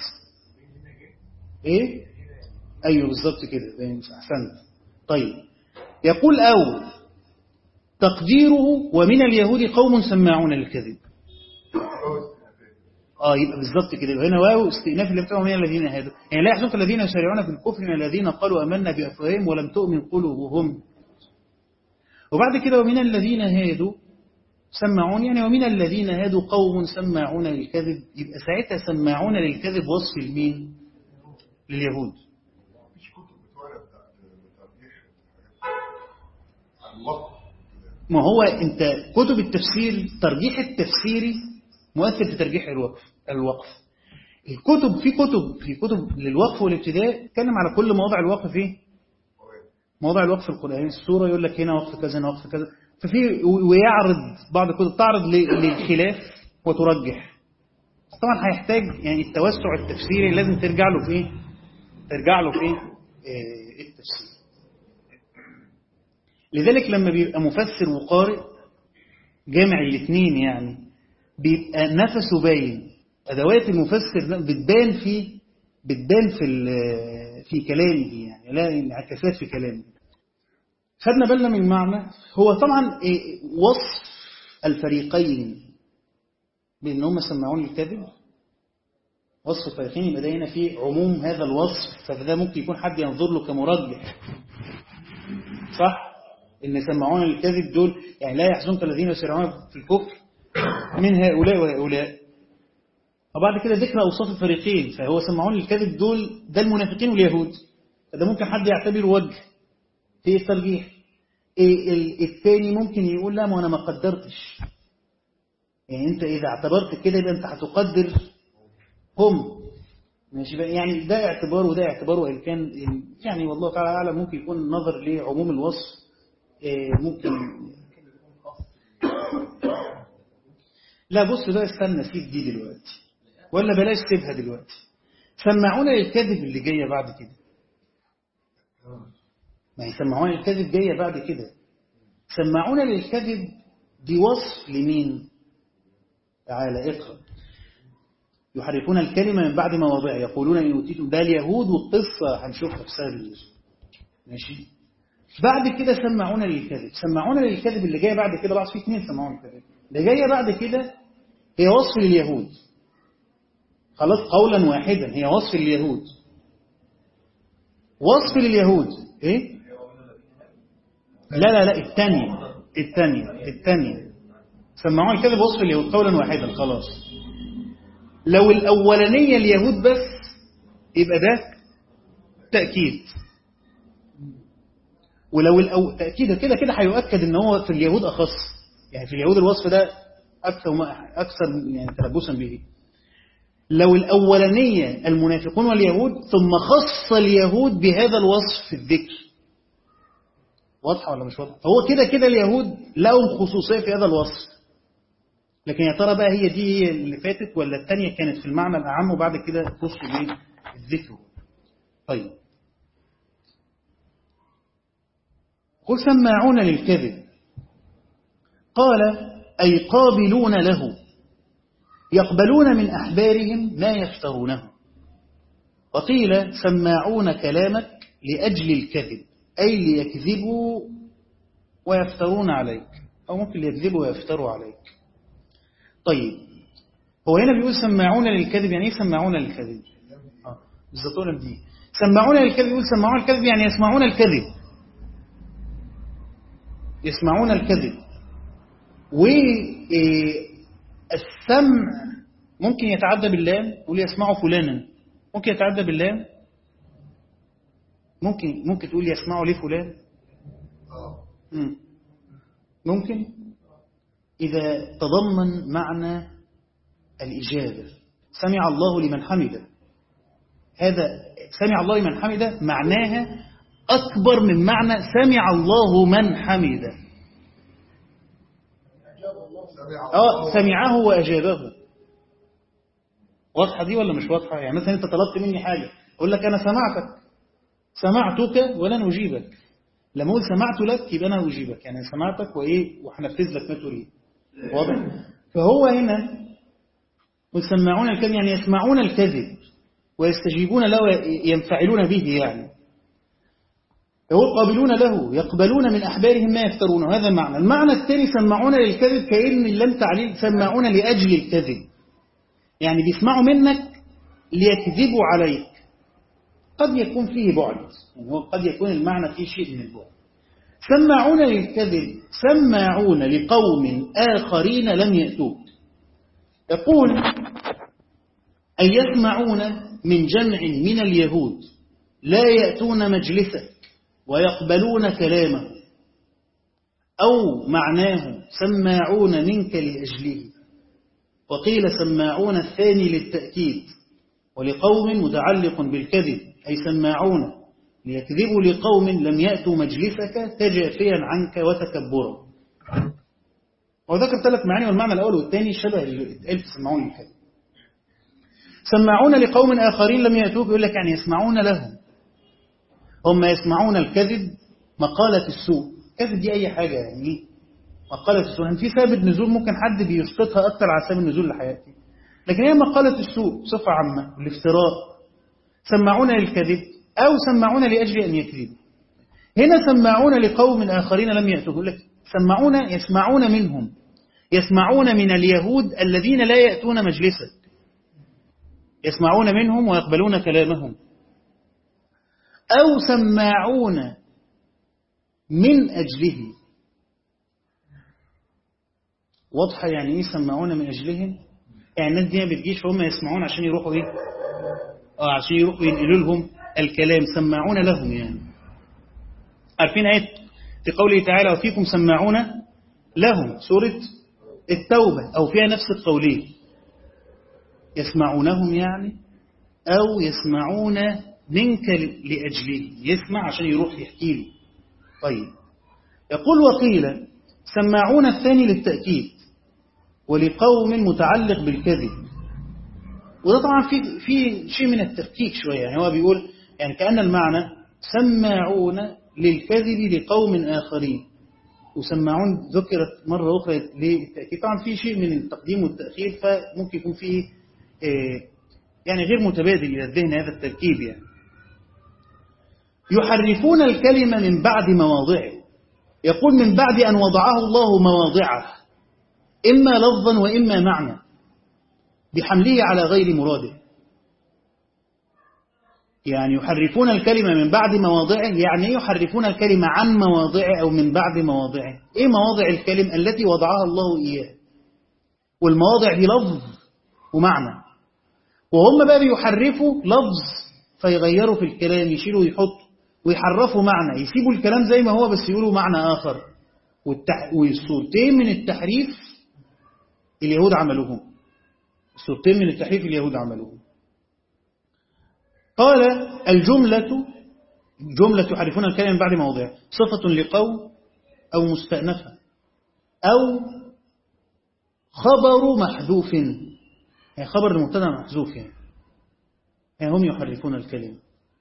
ايه ايوه بالظبط كده ده ينفع. احسنت طيب يقول او تقديره ومن اليهود قوم سماعون للكذب اه يبقى بالظبط كده يبقى هنا واو استئناف اللي بتاعه من الذين هادوا يعني لا يحزنك الذين يسارعون في الكفر من الذين قالوا امنا بافواههم ولم تؤمن قلوبهم وبعد كده ومن الذين هادوا سماعون يعني ومن الذين هادوا قوم سماعون للكذب يبقى ساعتها سماعون للكذب وصف لمين لليهود مفيش كتب بتورد ترجيح عن الوقت ما هو انت كتب التفسير ترجيح التفسيري مؤثر في ترجيح الوقف الوقف الكتب في كتب في كتب للوقف والابتداء تتكلم على كل مواضع الوقف ايه مواضع الوقف القرآني السورة يقول لك هنا وقف كذا هنا وقف كذا ففي ويعرض بعض الكتب تعرض ل- للخلاف وترجح طبعا هيحتاج يعني التوسع التفسيري لازم ترجع له في ايه ترجع له في ايه آه، التفسير لذلك لما بيبقى مفسر وقارئ جامع الاثنين يعني بيبقى نفسه باين ادوات المفسر ده بتبان في بتبان في ال- في كلامه يعني لا انعكاسات في كلامه خدنا بالنا من المعنى هو طبعا إيه، وصف الفريقين بان هم سمعون الكذب وصف الفريقين يبقى ده هنا في عموم هذا الوصف فده ممكن يكون حد ينظر له كمرجح صح ان سمعون الكذب دول يعني لا يحزنك الذين يسرعون في الكفر من هؤلاء وهؤلاء وبعد كده ذكر اوصاف الفريقين فهو سمعون الكذب دول ده المنافقين واليهود فده ممكن حد يعتبره وجه في الترجيح إيه ال- الثاني ممكن يقول لا ما انا ما قدرتش يعني انت اذا اعتبرت كده يبقى انت هتقدر هم ماشي بقى يعني ده اعتبار وده اعتبار وان كان يعني والله تعالى اعلم ممكن يكون نظر لعموم الوصف إيه، ممكن لا بص بقى استنى سيب دي دلوقتي ولا بلاش سيبها دلوقتي سمعونا للكذب اللي جايه بعد كده ما هي سمعونا للكذب جايه بعد كده سمعونا للكذب دي وصف لمين تعالى اقرأ يحرفون الكلمة من بعد مواضعه يقولون إن أوتيتم ده اليهود والقصة هنشوفها في سهل اليوسف ماشي بعد كده سمعونا للكذب سمعونا للكذب اللي جاية بعد كده بعض في اثنين سمعونا للكذب اللي جاية بعد كده هي وصف لليهود خلاص قولا واحدا هي وصف لليهود وصف لليهود ايه لا لا لا الثانية الثانية الثانية سمعونا الكذب وصف اليهود قولا واحدا خلاص لو الأولانية اليهود بس يبقى ده تأكيد ولو الأو... تأكيد كده كده هيؤكد ان هو في اليهود أخص يعني في اليهود الوصف ده أكثر ما أكثر يعني تلبسا به لو الأولانية المنافقون واليهود ثم خص اليهود بهذا الوصف في الذكر واضحة ولا مش واضحة فهو كده كده اليهود لهم خصوصية في هذا الوصف لكن يا ترى بقى هي دي هي اللي فاتت ولا الثانية كانت في المعنى الأعم وبعد كده خصوا بيه الذكر طيب قل سماعون للكذب قال أي قابلون له يقبلون من أحبارهم ما يفترونه وقيل سماعون كلامك لأجل الكذب أي ليكذبوا ويفترون عليك أو ممكن ليكذبوا ويفتروا عليك طيب هو هنا بيقول سماعون للكذب يعني ايه سماعون للكذب اه بالظبط دي سماعون للكذب يقول سماعون الكذب يعني يسمعون الكذب يسمعون الكذب والسمع ممكن يتعدى باللام يقول يسمع فلانا ممكن يتعدى باللام ممكن ممكن تقول يسمع لفلان اه مم. ممكن إذا تضمن معنى الإجابة سمع الله لمن حمده هذا سمع الله لمن حمده معناها أكبر من معنى سمع الله من حمده سمع آه الله. سمعه وأجابه واضحة دي ولا مش واضحة يعني مثلا أنت طلبت مني حاجة أقول لك أنا سمعتك سمعتك ولن أجيبك لما أقول سمعت لك يبقى أنا أجيبك يعني سمعتك وإيه وهنفذ لك ما تريد واضح فهو هنا والسماعون الكذب يعني يسمعون الكذب ويستجيبون له ينفعلون به يعني يقول قابلون له يقبلون من أحبارهم ما يفترون هذا المعنى المعنى الثاني سمعون للكذب كأن لم تعليل سمعون لأجل الكذب يعني بيسمعوا منك ليكذبوا عليك قد يكون فيه بعد يعني هو قد يكون المعنى فيه شيء من البعد سماعون للكذب سماعون لقوم آخرين لم يأتوك يقول أن يسمعون من جمع من اليهود لا يأتون مجلسك ويقبلون كلامه أو معناه سماعون منك لأجله وقيل سماعون الثاني للتأكيد ولقوم متعلق بالكذب أي سماعون ليكذبوا لقوم لم يأتوا مجلسك تجافيا عنك وتكبرا وذكر ثلاث معاني والمعنى الأول والثاني شبه اللي اتقال في سماعون الكذب سماعون لقوم آخرين لم يأتوك يقول لك يعني يسمعون لهم هم يسمعون الكذب مقالة السوء كذب دي أي حاجة يعني إيه؟ مقالة السوء يعني في سبب نزول ممكن حد بيسقطها أكتر على سبب النزول لحياتي لكن هي مقالة السوء صفة عامة الافتراء سماعون للكذب أو سماعون لأجل أن يكذبوا هنا سماعون لقوم آخرين لم يأتوا يقول لك سماعون يسمعون منهم يسمعون من اليهود الذين لا يأتون مجلسك يسمعون منهم ويقبلون كلامهم أو سماعون من أجله واضحة يعني إيه سماعون من أجلهم يعني الناس دي ما بتجيش فهم يسمعون عشان يروحوا إيه آه عشان يروحوا ينقلوا لهم الكلام سماعون لهم يعني عارفين آية في قوله تعالى وفيكم سماعون لهم سورة التوبة أو فيها نفس القولين يسمعونهم يعني أو يسمعون منك لأجله يسمع عشان يروح يحكي لي طيب يقول وقيل سماعون الثاني للتأكيد ولقوم متعلق بالكذب وده طبعا في في شيء من التفكيك شوية يعني هو بيقول يعني كأن المعنى سماعون للكذب لقوم آخرين وسماعون ذكرت مرة أخرى للتأكيد طبعا في شيء من التقديم والتأخير فممكن يكون فيه يعني غير متبادل إلى الذهن هذا التركيب يعني يحرفون الكلمة من بعد مواضعه يقول من بعد أن وضعه الله مواضعه إما لفظا وإما معنى بحمله على غير مراده يعني يحرفون الكلمة من بعد مواضعه يعني يحرفون الكلمة عن مواضعه أو من بعد مواضعه إيه مواضع الكلم التي وضعها الله إياه والمواضع دي لفظ ومعنى وهم بقى بيحرفوا لفظ فيغيروا في الكلام يشيلوا ويحطوا ويحرفوا معنى يسيبوا الكلام زي ما هو بس يقولوا معنى آخر والتح... والصورتين من التحريف اليهود عملوهم الصورتين من التحريف اليهود عملوهم قال الجملة جملة يحرفون الكلام من بعد موضع صفة لقوم أو مستأنفة أو خبر محذوف يعني خبر المبتدا محذوف يعني. يعني هم يحرفون الكلمة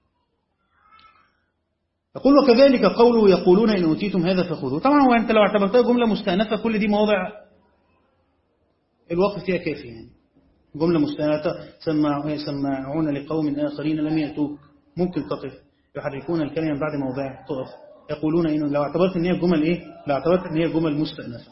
يقول وكذلك قوله يقولون إن أوتيتم هذا فخذوه طبعا هو أنت لو اعتبرتها جملة مستأنفة كل دي مواضع الوقف فيها كافي يعني جملة مستأنفة سمع سماعون لقوم آخرين لم يأتوك ممكن تقف يحرفون الكلمة بعد موضع تقف يقولون إنه لو اعتبرت إن هي جمل إيه لو اعتبرت إن هي جمل مستأنفة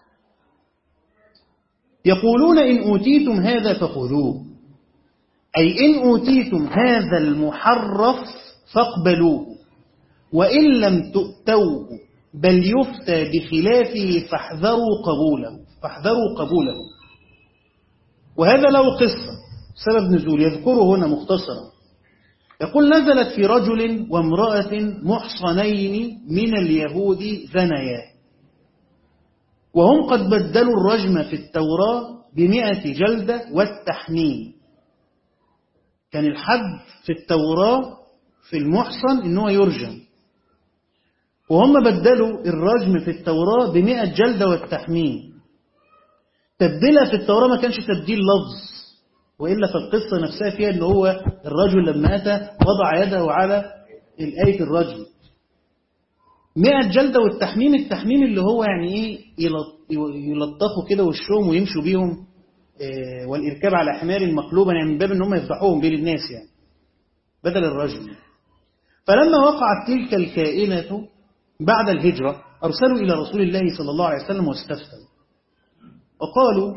يقولون إن أوتيتم هذا فخذوه أي إن أوتيتم هذا المحرف فاقبلوه وإن لم تؤتوه بل يفتى بخلافه فاحذروا قبوله فاحذروا قبوله وهذا له قصة سبب نزول يذكره هنا مختصرا يقول نزلت في رجل وامرأة محصنين من اليهود زنيا وهم قد بدلوا الرجم في التوراة بمئة جلدة والتحميم كان الحد في التوراة في المحصن إنه يرجم وهم بدلوا الرجم في التوراة بمئة جلدة والتحميم تبديلها في التوراة ما كانش تبديل لفظ وإلا في القصة نفسها فيها أنه هو الرجل لما أتى وضع يده على الآية الرجل مئة جلدة والتحميم التحميم اللي هو يعني إيه يلطفوا كده وشهم ويمشوا بيهم إيه والإركاب على حمار مقلوبا يعني من باب أن هم يفضحوهم بين الناس يعني بدل الرجل فلما وقعت تلك الكائنة بعد الهجرة أرسلوا إلى رسول الله صلى الله عليه وسلم واستفتوا وقالوا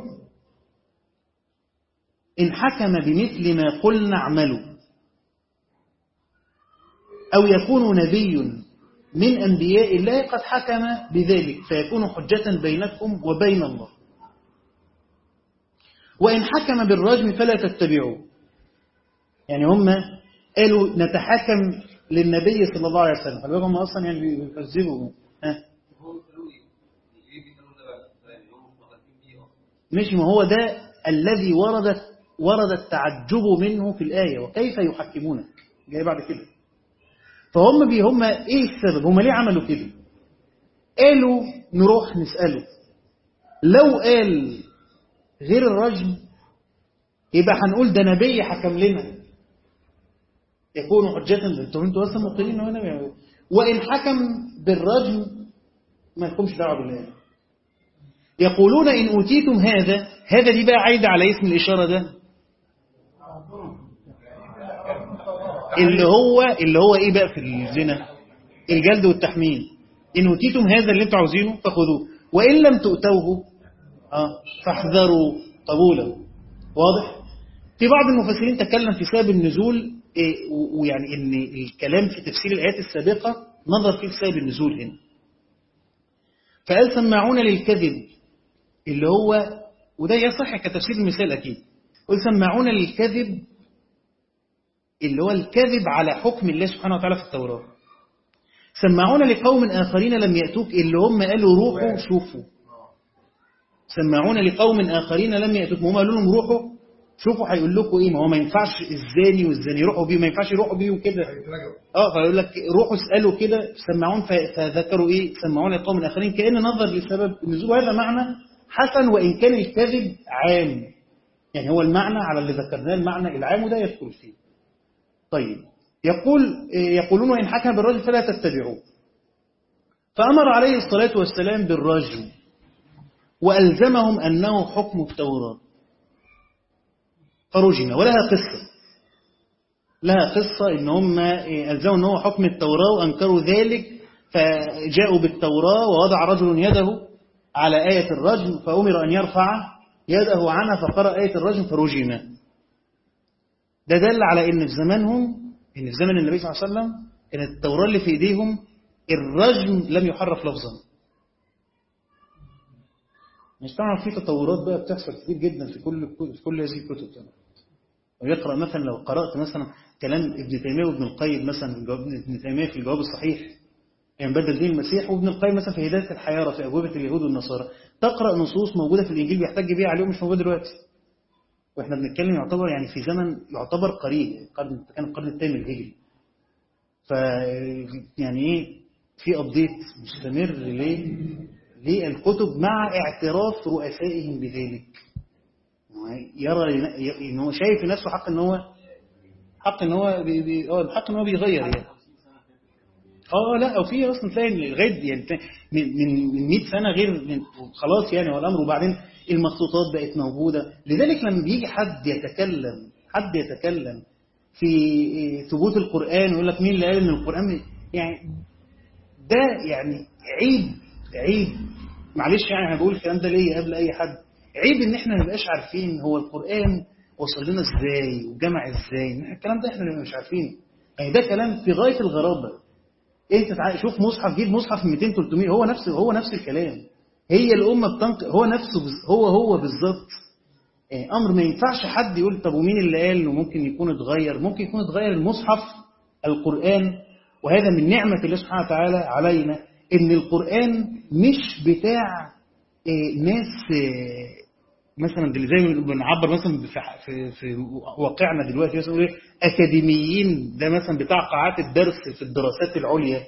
إن حكم بمثل ما قلنا اعملوا أو يكون نبي من أنبياء الله قد حكم بذلك فيكون حجة بينكم وبين الله وإن حكم بالرجم فلا تتبعوه يعني هم قالوا نتحكم للنبي صلى الله عليه وسلم خلي هم أصلا يعني بيكذبوا ها مش ما هو ده الذي وردت ورد التعجب منه في الآية وكيف يحكمونك جاي بعد كده فهم بي هم ايه السبب هم ليه عملوا كده قالوا نروح نسأله لو قال غير الرجم يبقى هنقول ده نبي حكم لنا يكون حجة انتوا انتوا اصلا مقرين هنا وان حكم بالرجم ما لكمش دعوه بالله يقولون ان اوتيتم هذا هذا دي بقى عايده على اسم الاشاره ده اللي هو اللي هو ايه بقى في الزنا الجلد والتحميل ان اوتيتم هذا اللي انتوا عاوزينه فخذوه وان لم تؤتوه اه فاحذروا قبوله واضح في بعض المفسرين تكلم في سبب النزول إيه ويعني ان الكلام في تفسير الايات السابقه نظر فيه في سبب النزول هنا فقال سماعون للكذب اللي هو وده يصح كتفسير المثال اكيد قل سماعون للكذب اللي هو الكذب على حكم الله سبحانه وتعالى في التوراة سمعون لقوم آخرين لم يأتوك اللي هم قالوا روحوا شوفوا سمعون لقوم آخرين لم يأتوك هم قالوا لهم روحوا شوفوا هيقول لكم ايه ما هو ما ينفعش الزاني والزاني يروحوا بيه ما ينفعش يروحوا بيه وكده اه فيقول لك روحوا اسالوا كده سمعون فذكروا ايه سمعون لقوم آخرين كأن نظر لسبب النزول وهذا معنى حسن وإن كان الكذب عام يعني هو المعنى على اللي ذكرناه المعنى العام وده يدخل فيه طيب يقول يقولون وإن حكم بالرجل فلا تتبعوه فأمر عليه الصلاة والسلام بالرجل وألزمهم أنه حكم التوراة فرجم ولها قصة لها قصة إن هم ألزموا أنه حكم التوراة وأنكروا ذلك فجاءوا بالتوراة ووضع رجل يده على آية الرجم فأمر أن يرفع يده عنها فقرأ آية الرجم فرجم ده دل على ان في زمانهم ان في زمن النبي صلى الله عليه وسلم كانت التوراة اللي في ايديهم الرجم لم يحرف لفظا مش طبعا في تطورات بقى بتحصل كتير جدا في كل في كل هذه الكتب طبعا ويقرأ مثلا لو قرأت مثلا كلام ابن تيمية وابن القيم مثلا ابن تيمية في الجواب الصحيح يعني بدل دين المسيح وابن القيم مثلا في هداية الحيارة في أبوابة اليهود والنصارى تقرأ نصوص موجودة في الإنجيل بيحتاج بيها عليهم مش موجودة دلوقتي واحنا بنتكلم يعتبر يعني في زمن يعتبر قريب قرن كان القرن الثامن الهجري ف يعني ايه في ابديت مستمر ليه للكتب مع اعتراف رؤسائهم بذلك يرى ان هو شايف في نفسه حق ان هو حق ان هو بي بي اه حق ان هو بيغير يعني اه لا وفي اصلا تلاقي لغايه يعني من من 100 سنه غير من خلاص يعني هو الامر وبعدين المخطوطات بقت موجودة لذلك لما بيجي حد يتكلم حد يتكلم في ثبوت القرآن ويقول لك مين اللي قال ان القرآن يعني ده يعني عيب عيب معلش يعني انا بقول الكلام ده ليه قبل اي حد عيب ان احنا ما نبقاش عارفين هو القران وصل لنا ازاي وجمع ازاي الكلام ده احنا مش عارفين يعني ده كلام في غايه الغرابه انت تع... شوف مصحف جيب مصحف 200 300 هو نفس هو نفس الكلام هي الامه بتنقل هو نفسه بز... هو هو بالظبط يعني امر ما ينفعش حد يقول طب ومين اللي قال انه ممكن يكون اتغير ممكن يكون اتغير المصحف القران وهذا من نعمه الله سبحانه وتعالى علينا ان القران مش بتاع إيه ناس إيه مثلا اللي زي ما بنعبر مثلا في, في, في واقعنا دلوقتي مثلا ايه اكاديميين ده مثلا بتاع قاعات الدرس في الدراسات العليا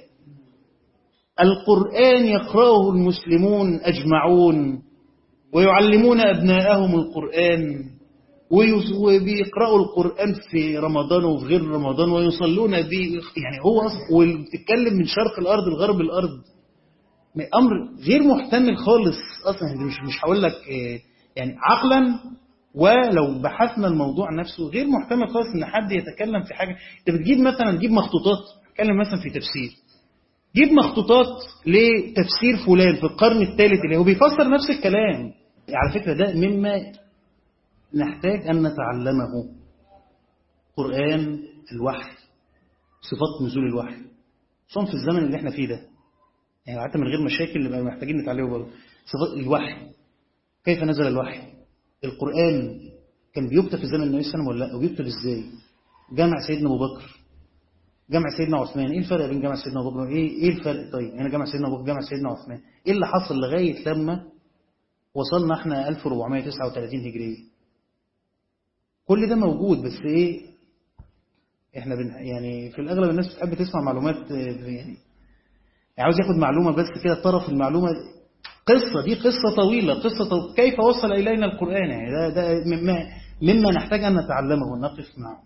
القرآن يقرأه المسلمون أجمعون ويعلمون أبناءهم القرآن وبيقرأوا القرآن في رمضان وفي غير رمضان ويصلون به يعني هو وبتتكلم من شرق الأرض لغرب الأرض أمر غير محتمل خالص أصلا مش مش هقول لك يعني عقلا ولو بحثنا الموضوع نفسه غير محتمل خالص ان حد يتكلم في حاجه انت بتجيب مثلا تجيب مخطوطات اتكلم مثلا في تفسير جيب مخطوطات لتفسير فلان في القرن الثالث اللي هو بيفسر نفس الكلام يعني على فكره ده مما نحتاج ان نتعلمه قران الوحي صفات نزول الوحي خصوصا في الزمن اللي احنا فيه ده يعني حتى من غير مشاكل نبقى محتاجين نتعلمه برضه صفات الوحي كيف نزل الوحي القرآن كان بيكتب في زمن النبي صلى الله عليه وسلم ولا لا وبيكتب ازاي جمع سيدنا ابو بكر جمع سيدنا عثمان ايه الفرق بين جمع سيدنا ابو بكر ايه ايه الفرق طيب هنا جمع سيدنا ابو بكر جمع سيدنا عثمان ايه اللي حصل لغايه لما وصلنا احنا 1439 هجريه كل ده موجود بس ايه احنا بن يعني في الاغلب الناس بتحب تسمع معلومات يعني عاوز ياخد معلومه بس كده طرف المعلومه قصة دي قصة طويلة قصة طو... كيف وصل إلينا القرآن يعني ده, ده مما, مما نحتاج أن نتعلمه ونقف معه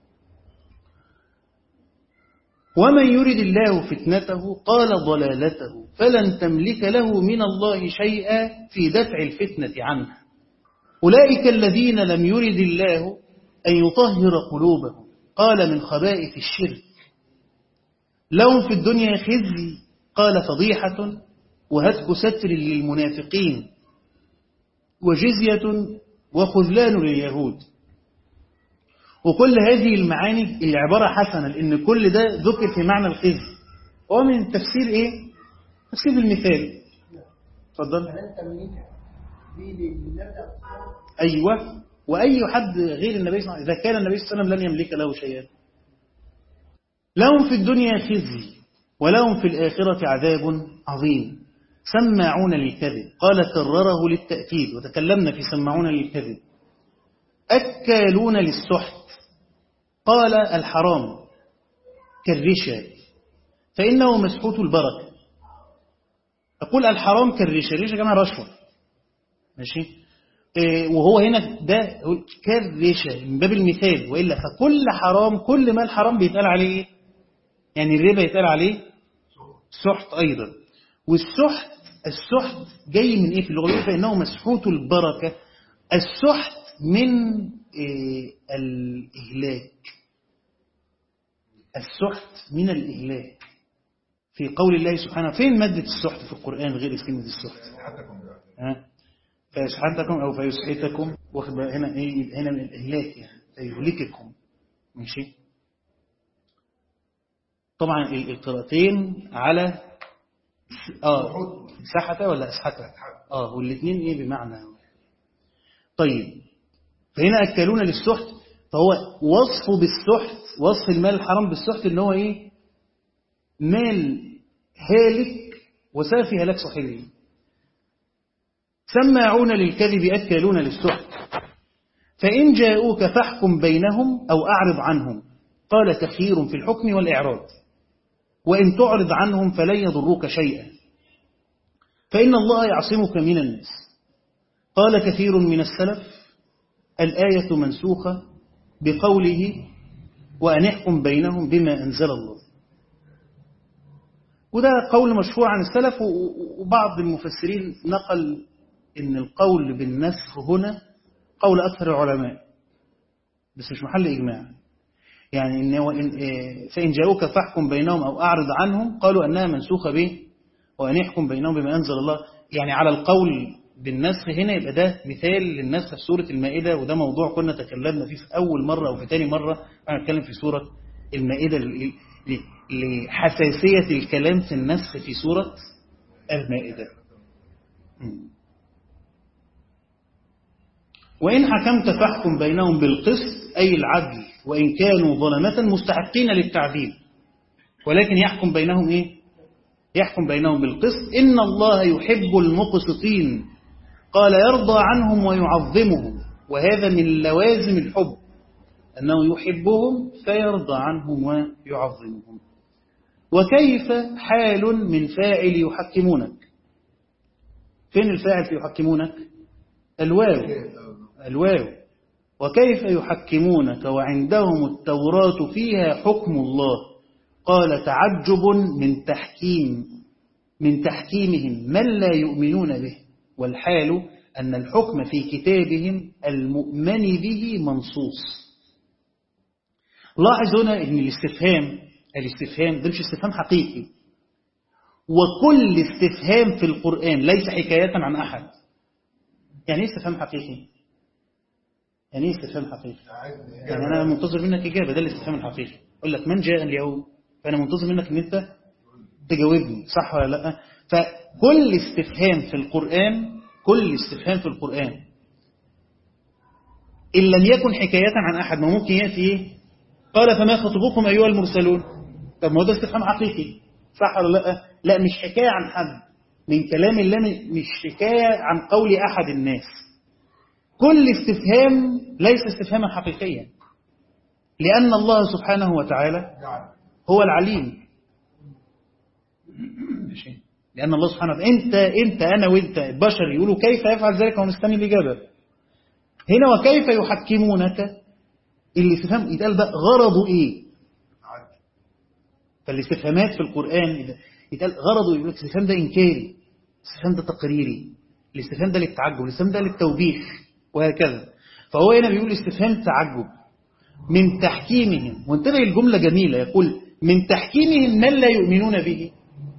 ومن يرد الله فتنته قال ضلالته فلن تملك له من الله شيئا في دفع الفتنة عنه أولئك الذين لم يرد الله أن يطهر قلوبهم قال من خبائث الشرك لهم في الدنيا خزي قال فضيحة وهتك ستر للمنافقين وجزية وخذلان لليهود وكل هذه المعاني اللي عبارة حسنة لأن كل ده ذكر في معنى الخزي هو من تفسير إيه؟ تفسير المثال اتفضل أيوة وأي حد غير النبي صلى الله عليه وسلم إذا كان النبي صلى الله عليه وسلم لن يملك له شيئا لهم في الدنيا خزي ولهم في الآخرة عذاب عظيم سماعون للكذب قال كرره للتأكيد وتكلمنا في سماعون للكذب أكالون للسحت قال الحرام كالرشا فإنه مسحوت البركة أقول الحرام كالرشا الرشا جمع رشوة ماشي إيه وهو هنا ده كالرشا من باب المثال وإلا فكل حرام كل ما الحرام بيتقال عليه يعني الربا يتقال عليه سحت أيضا والسحت السحت جاي من ايه في اللغه فانه مسحوت البركه السحت من إيه الاهلاك السحت من الاهلاك في قول الله سبحانه فين ماده السحت في القران غير كلمه السحت ها فيسحتكم او فيسحتكم واخد هنا ايه هنا من الاهلاك يعني فيهلككم ماشي طبعا القراءتين على اه سحته ولا اسحته اه والاثنين ايه بمعنى طيب فهنا اكلون للسحت فهو وصفه بالسحت وصف المال الحرام بالسحت ان هو ايه مال هالك وسافي هلاك صاحبه سماعون للكذب اكلون للسحت فان جاءوك فاحكم بينهم او اعرض عنهم قال تخير في الحكم والاعراض وإن تعرض عنهم فلن يضروك شيئا فإن الله يعصمك من الناس قال كثير من السلف الآية منسوخة بقوله وأن احكم بينهم بما أنزل الله وده قول مشهور عن السلف وبعض المفسرين نقل إن القول بالنسخ هنا قول أكثر العلماء بس مش محل إجماع يعني إن وإن إيه، فإن جاءوك فاحكم بينهم أو أعرض عنهم قالوا أنها منسوخة به وأن يحكم بينهم بما أنزل الله يعني على القول بالنسخ هنا يبقى ده مثال للنسخ في سورة المائدة وده موضوع كنا تكلمنا فيه في أول مرة أو في تاني مرة أنا أتكلم في سورة المائدة ل- ل- لحساسية الكلام في النسخ في سورة المائدة مم. وإن حكمت فاحكم بينهم بالقسط أي العدل وإن كانوا ظلمة مستحقين للتعذيب ولكن يحكم بينهم إيه؟ يحكم بينهم بالقسط إن الله يحب المقسطين قال يرضى عنهم ويعظمهم وهذا من لوازم الحب أنه يحبهم فيرضى عنهم ويعظمهم وكيف حال من فاعل يحكمونك فين الفاعل في يحكمونك الواو الواو وكيف يحكمونك وعندهم التوراة فيها حكم الله قال تعجب من تحكيم من تحكيمهم من لا يؤمنون به والحال أن الحكم في كتابهم المؤمن به منصوص لاحظ هنا أن الاستفهام الاستفهام ده مش استفهام حقيقي وكل استفهام في القرآن ليس حكاية عن أحد يعني ايه استفهام حقيقي يعني ايه استفهام حقيقي يعني انا منتظر منك اجابه ده الاستفهام الحقيقي اقول لك من جاء اليوم فانا منتظر منك ان انت تجاوبني صح ولا لا فكل استفهام في القران كل استفهام في القران ان لم يكن حكايه عن احد ما ممكن ياتي ايه قال فما خطبكم ايها المرسلون طب ما هو ده استفهام حقيقي صح ولا لا لا مش حكايه عن حد من كلام الله مش حكايه عن قول احد الناس كل استفهام ليس استفهاما حقيقيا لأن الله سبحانه وتعالى هو العليم ماشي. لأن الله سبحانه وتعالى أنت أنت أنا وأنت البشر يقولوا كيف يفعل ذلك هو مستني الإجابة هنا وكيف يحكمونك الاستفهام يتقال ده غرضه إيه فالاستفهامات في القرآن يتقال غرضه يقول لك الاستفهام ده إنكاري الاستفهام ده تقريري الاستفهام ده للتعجب الاستفهام ده للتوبيخ وهكذا فهو هنا بيقول استفهام تعجب من تحكيمهم وانتبه الجملة جميلة يقول من تحكيمهم من لا يؤمنون به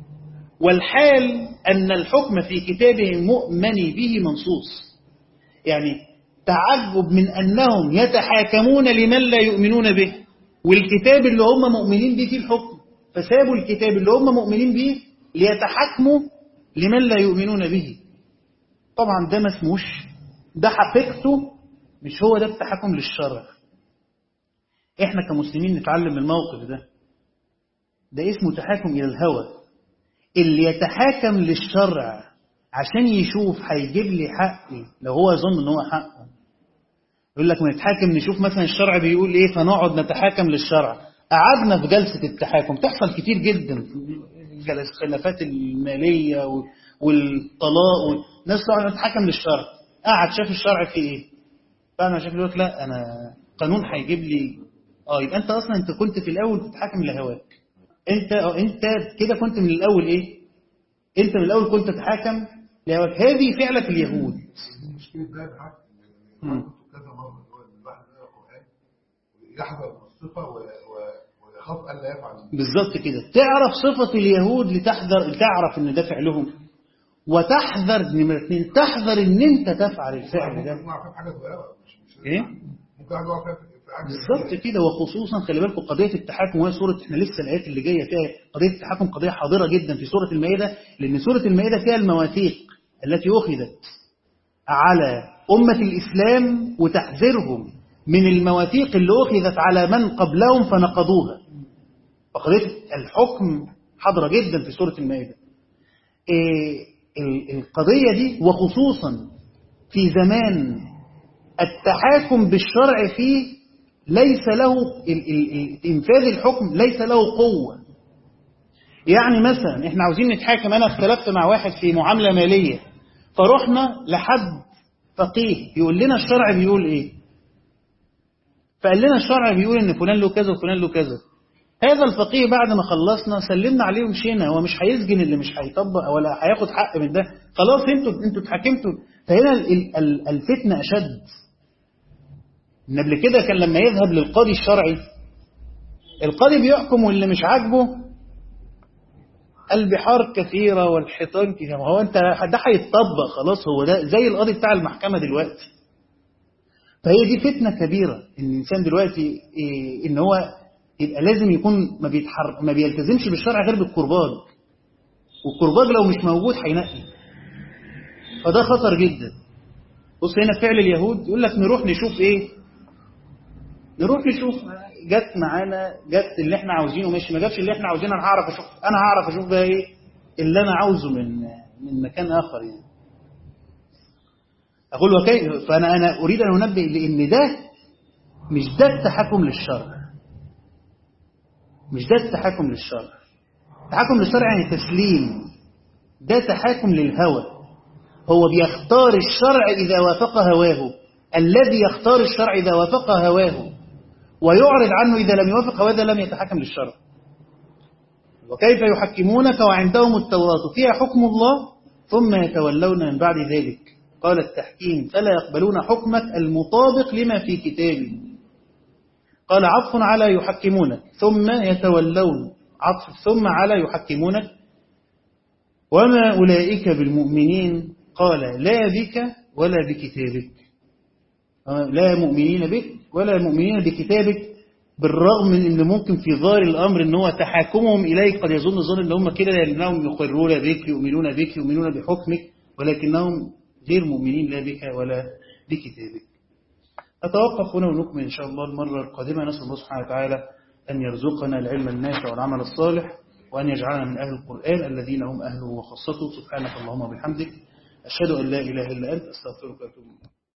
والحال أن الحكم في كتابهم مؤمن به منصوص يعني تعجب من أنهم يتحاكمون لمن لا يؤمنون به والكتاب اللي هم مؤمنين به في الحكم فسابوا الكتاب اللي هم مؤمنين به ليتحاكموا لمن لا يؤمنون به طبعا ده ما اسموش ده حقيقته مش هو ده التحكم للشرع احنا كمسلمين نتعلم الموقف ده ده اسمه تحاكم الى الهوى اللي يتحاكم للشرع عشان يشوف هيجيب لي حقي لو هو يظن ان هو حقه يقول لك نتحاكم نشوف مثلا الشرع بيقول ايه فنقعد نتحاكم للشرع قعدنا في جلسة التحاكم تحصل كتير جدا جلس الخلافات المالية والطلاق والناس تقعد تتحاكم للشرع قعد شاف الشرع في ايه فانا شاف لك لا انا قانون هيجيب لي اه يبقى انت اصلا انت كنت في الاول بتتحاكم لهواك انت اه انت كده كنت من الاول ايه انت من الاول كنت تتحاكم لهواك هذه فعلة اليهود مشكلة ده الحق مم. كذا مرة اللي هو الواحد يقرأ القرآن ويحذر من الصفة و- و- ويخاف ألا يفعل بالظبط كده تعرف صفة اليهود لتحذر تعرف ان ده فعلهم وتحذر نمرة اثنين تحذر ان انت تفعل الفعل ده ممكن يقع فيها في حاجة صغيرة مش مش ايه ممكن واحد يقع فيها في في حاجة بالظبط كبيرة. كده وخصوصا خلي بالكم قضيه التحاكم وهي سوره احنا لسه الايات اللي جايه فيها قضيه التحاكم قضيه حاضره جدا في سوره المائده لان سوره المائده فيها المواثيق التي اخذت على امه الاسلام وتحذيرهم من المواثيق اللي اخذت على من قبلهم فنقضوها فقضيه الحكم حاضره جدا في سوره المائده إيه ال- القضيه دي وخصوصا في زمان التحاكم بالشرع فيه ليس له ال- ال- ال- إنفاذ الحكم ليس له قوة يعني مثلا احنا عاوزين نتحاكم أنا اختلفت مع واحد في معاملة مالية فرحنا لحد فقيه يقول لنا الشرع بيقول ايه فقال لنا الشرع بيقول ان فلان له كذا وفلان له كذا هذا الفقيه بعد ما خلصنا سلمنا عليه ومشينا هو مش هيسجن اللي مش هيطبق ولا هياخد حق من ده خلاص انتوا انتوا اتحاكمتوا فهنا ال- ال- الفتنه اشد ان قبل كده كان لما يذهب للقاضي الشرعي القاضي بيحكم واللي مش عاجبه البحار كثيرة والحيطان كثيرة هو انت ده هيتطبق خلاص هو ده زي القاضي بتاع المحكمة دلوقتي فهي دي فتنة كبيرة ان الانسان دلوقتي إيه ان هو يبقى لازم يكون ما بيتحر ما بيلتزمش بالشرع غير بالقرباج والقرباج لو مش موجود هينقي فده خطر جدا بص هنا فعل اليهود يقول لك نروح نشوف ايه نروح نشوف جت معانا جت اللي احنا عاوزينه ماشي ما جاتش اللي احنا عاوزينه انا هعرف اشوف انا هعرف اشوف بقى ايه اللي انا عاوزه من من مكان اخر يعني اقول وكيف فانا انا اريد ان انبه لان ده مش ده التحكم للشرع مش ده التحكم للشرع التحكم للشرع يعني تسليم ده تحاكم للهوى هو بيختار الشرع إذا وافق هواه الذي يختار الشرع إذا وافق هواه ويعرض عنه إذا لم يوافق هواه لم يتحكم للشرع وكيف يحكمونك وعندهم التوراة فيها حكم الله ثم يتولون من بعد ذلك قال التحكيم فلا يقبلون حكمك المطابق لما في كتابه قال عطف على يحكمونك ثم يتولون عطف ثم على يحكمونك وما أولئك بالمؤمنين قال لا بك ولا بكتابك لا مؤمنين بك ولا مؤمنين بكتابك بالرغم من ان ممكن في ظاهر الامر ان هو تحاكمهم اليك قد يظن الظن ان هم كده لانهم يقرون بك يؤمنون بك يؤمنون بحكمك ولكنهم غير مؤمنين لا بك ولا بكتابك أتوقف هنا ونكمل إن شاء الله المرة القادمة نسأل الله سبحانه وتعالى أن يرزقنا العلم النافع والعمل الصالح وأن يجعلنا من أهل القرآن الذين هم أهله وخاصته سبحانك اللهم وبحمدك أشهد أن لا إله إلا أنت أستغفرك وأتوب إليك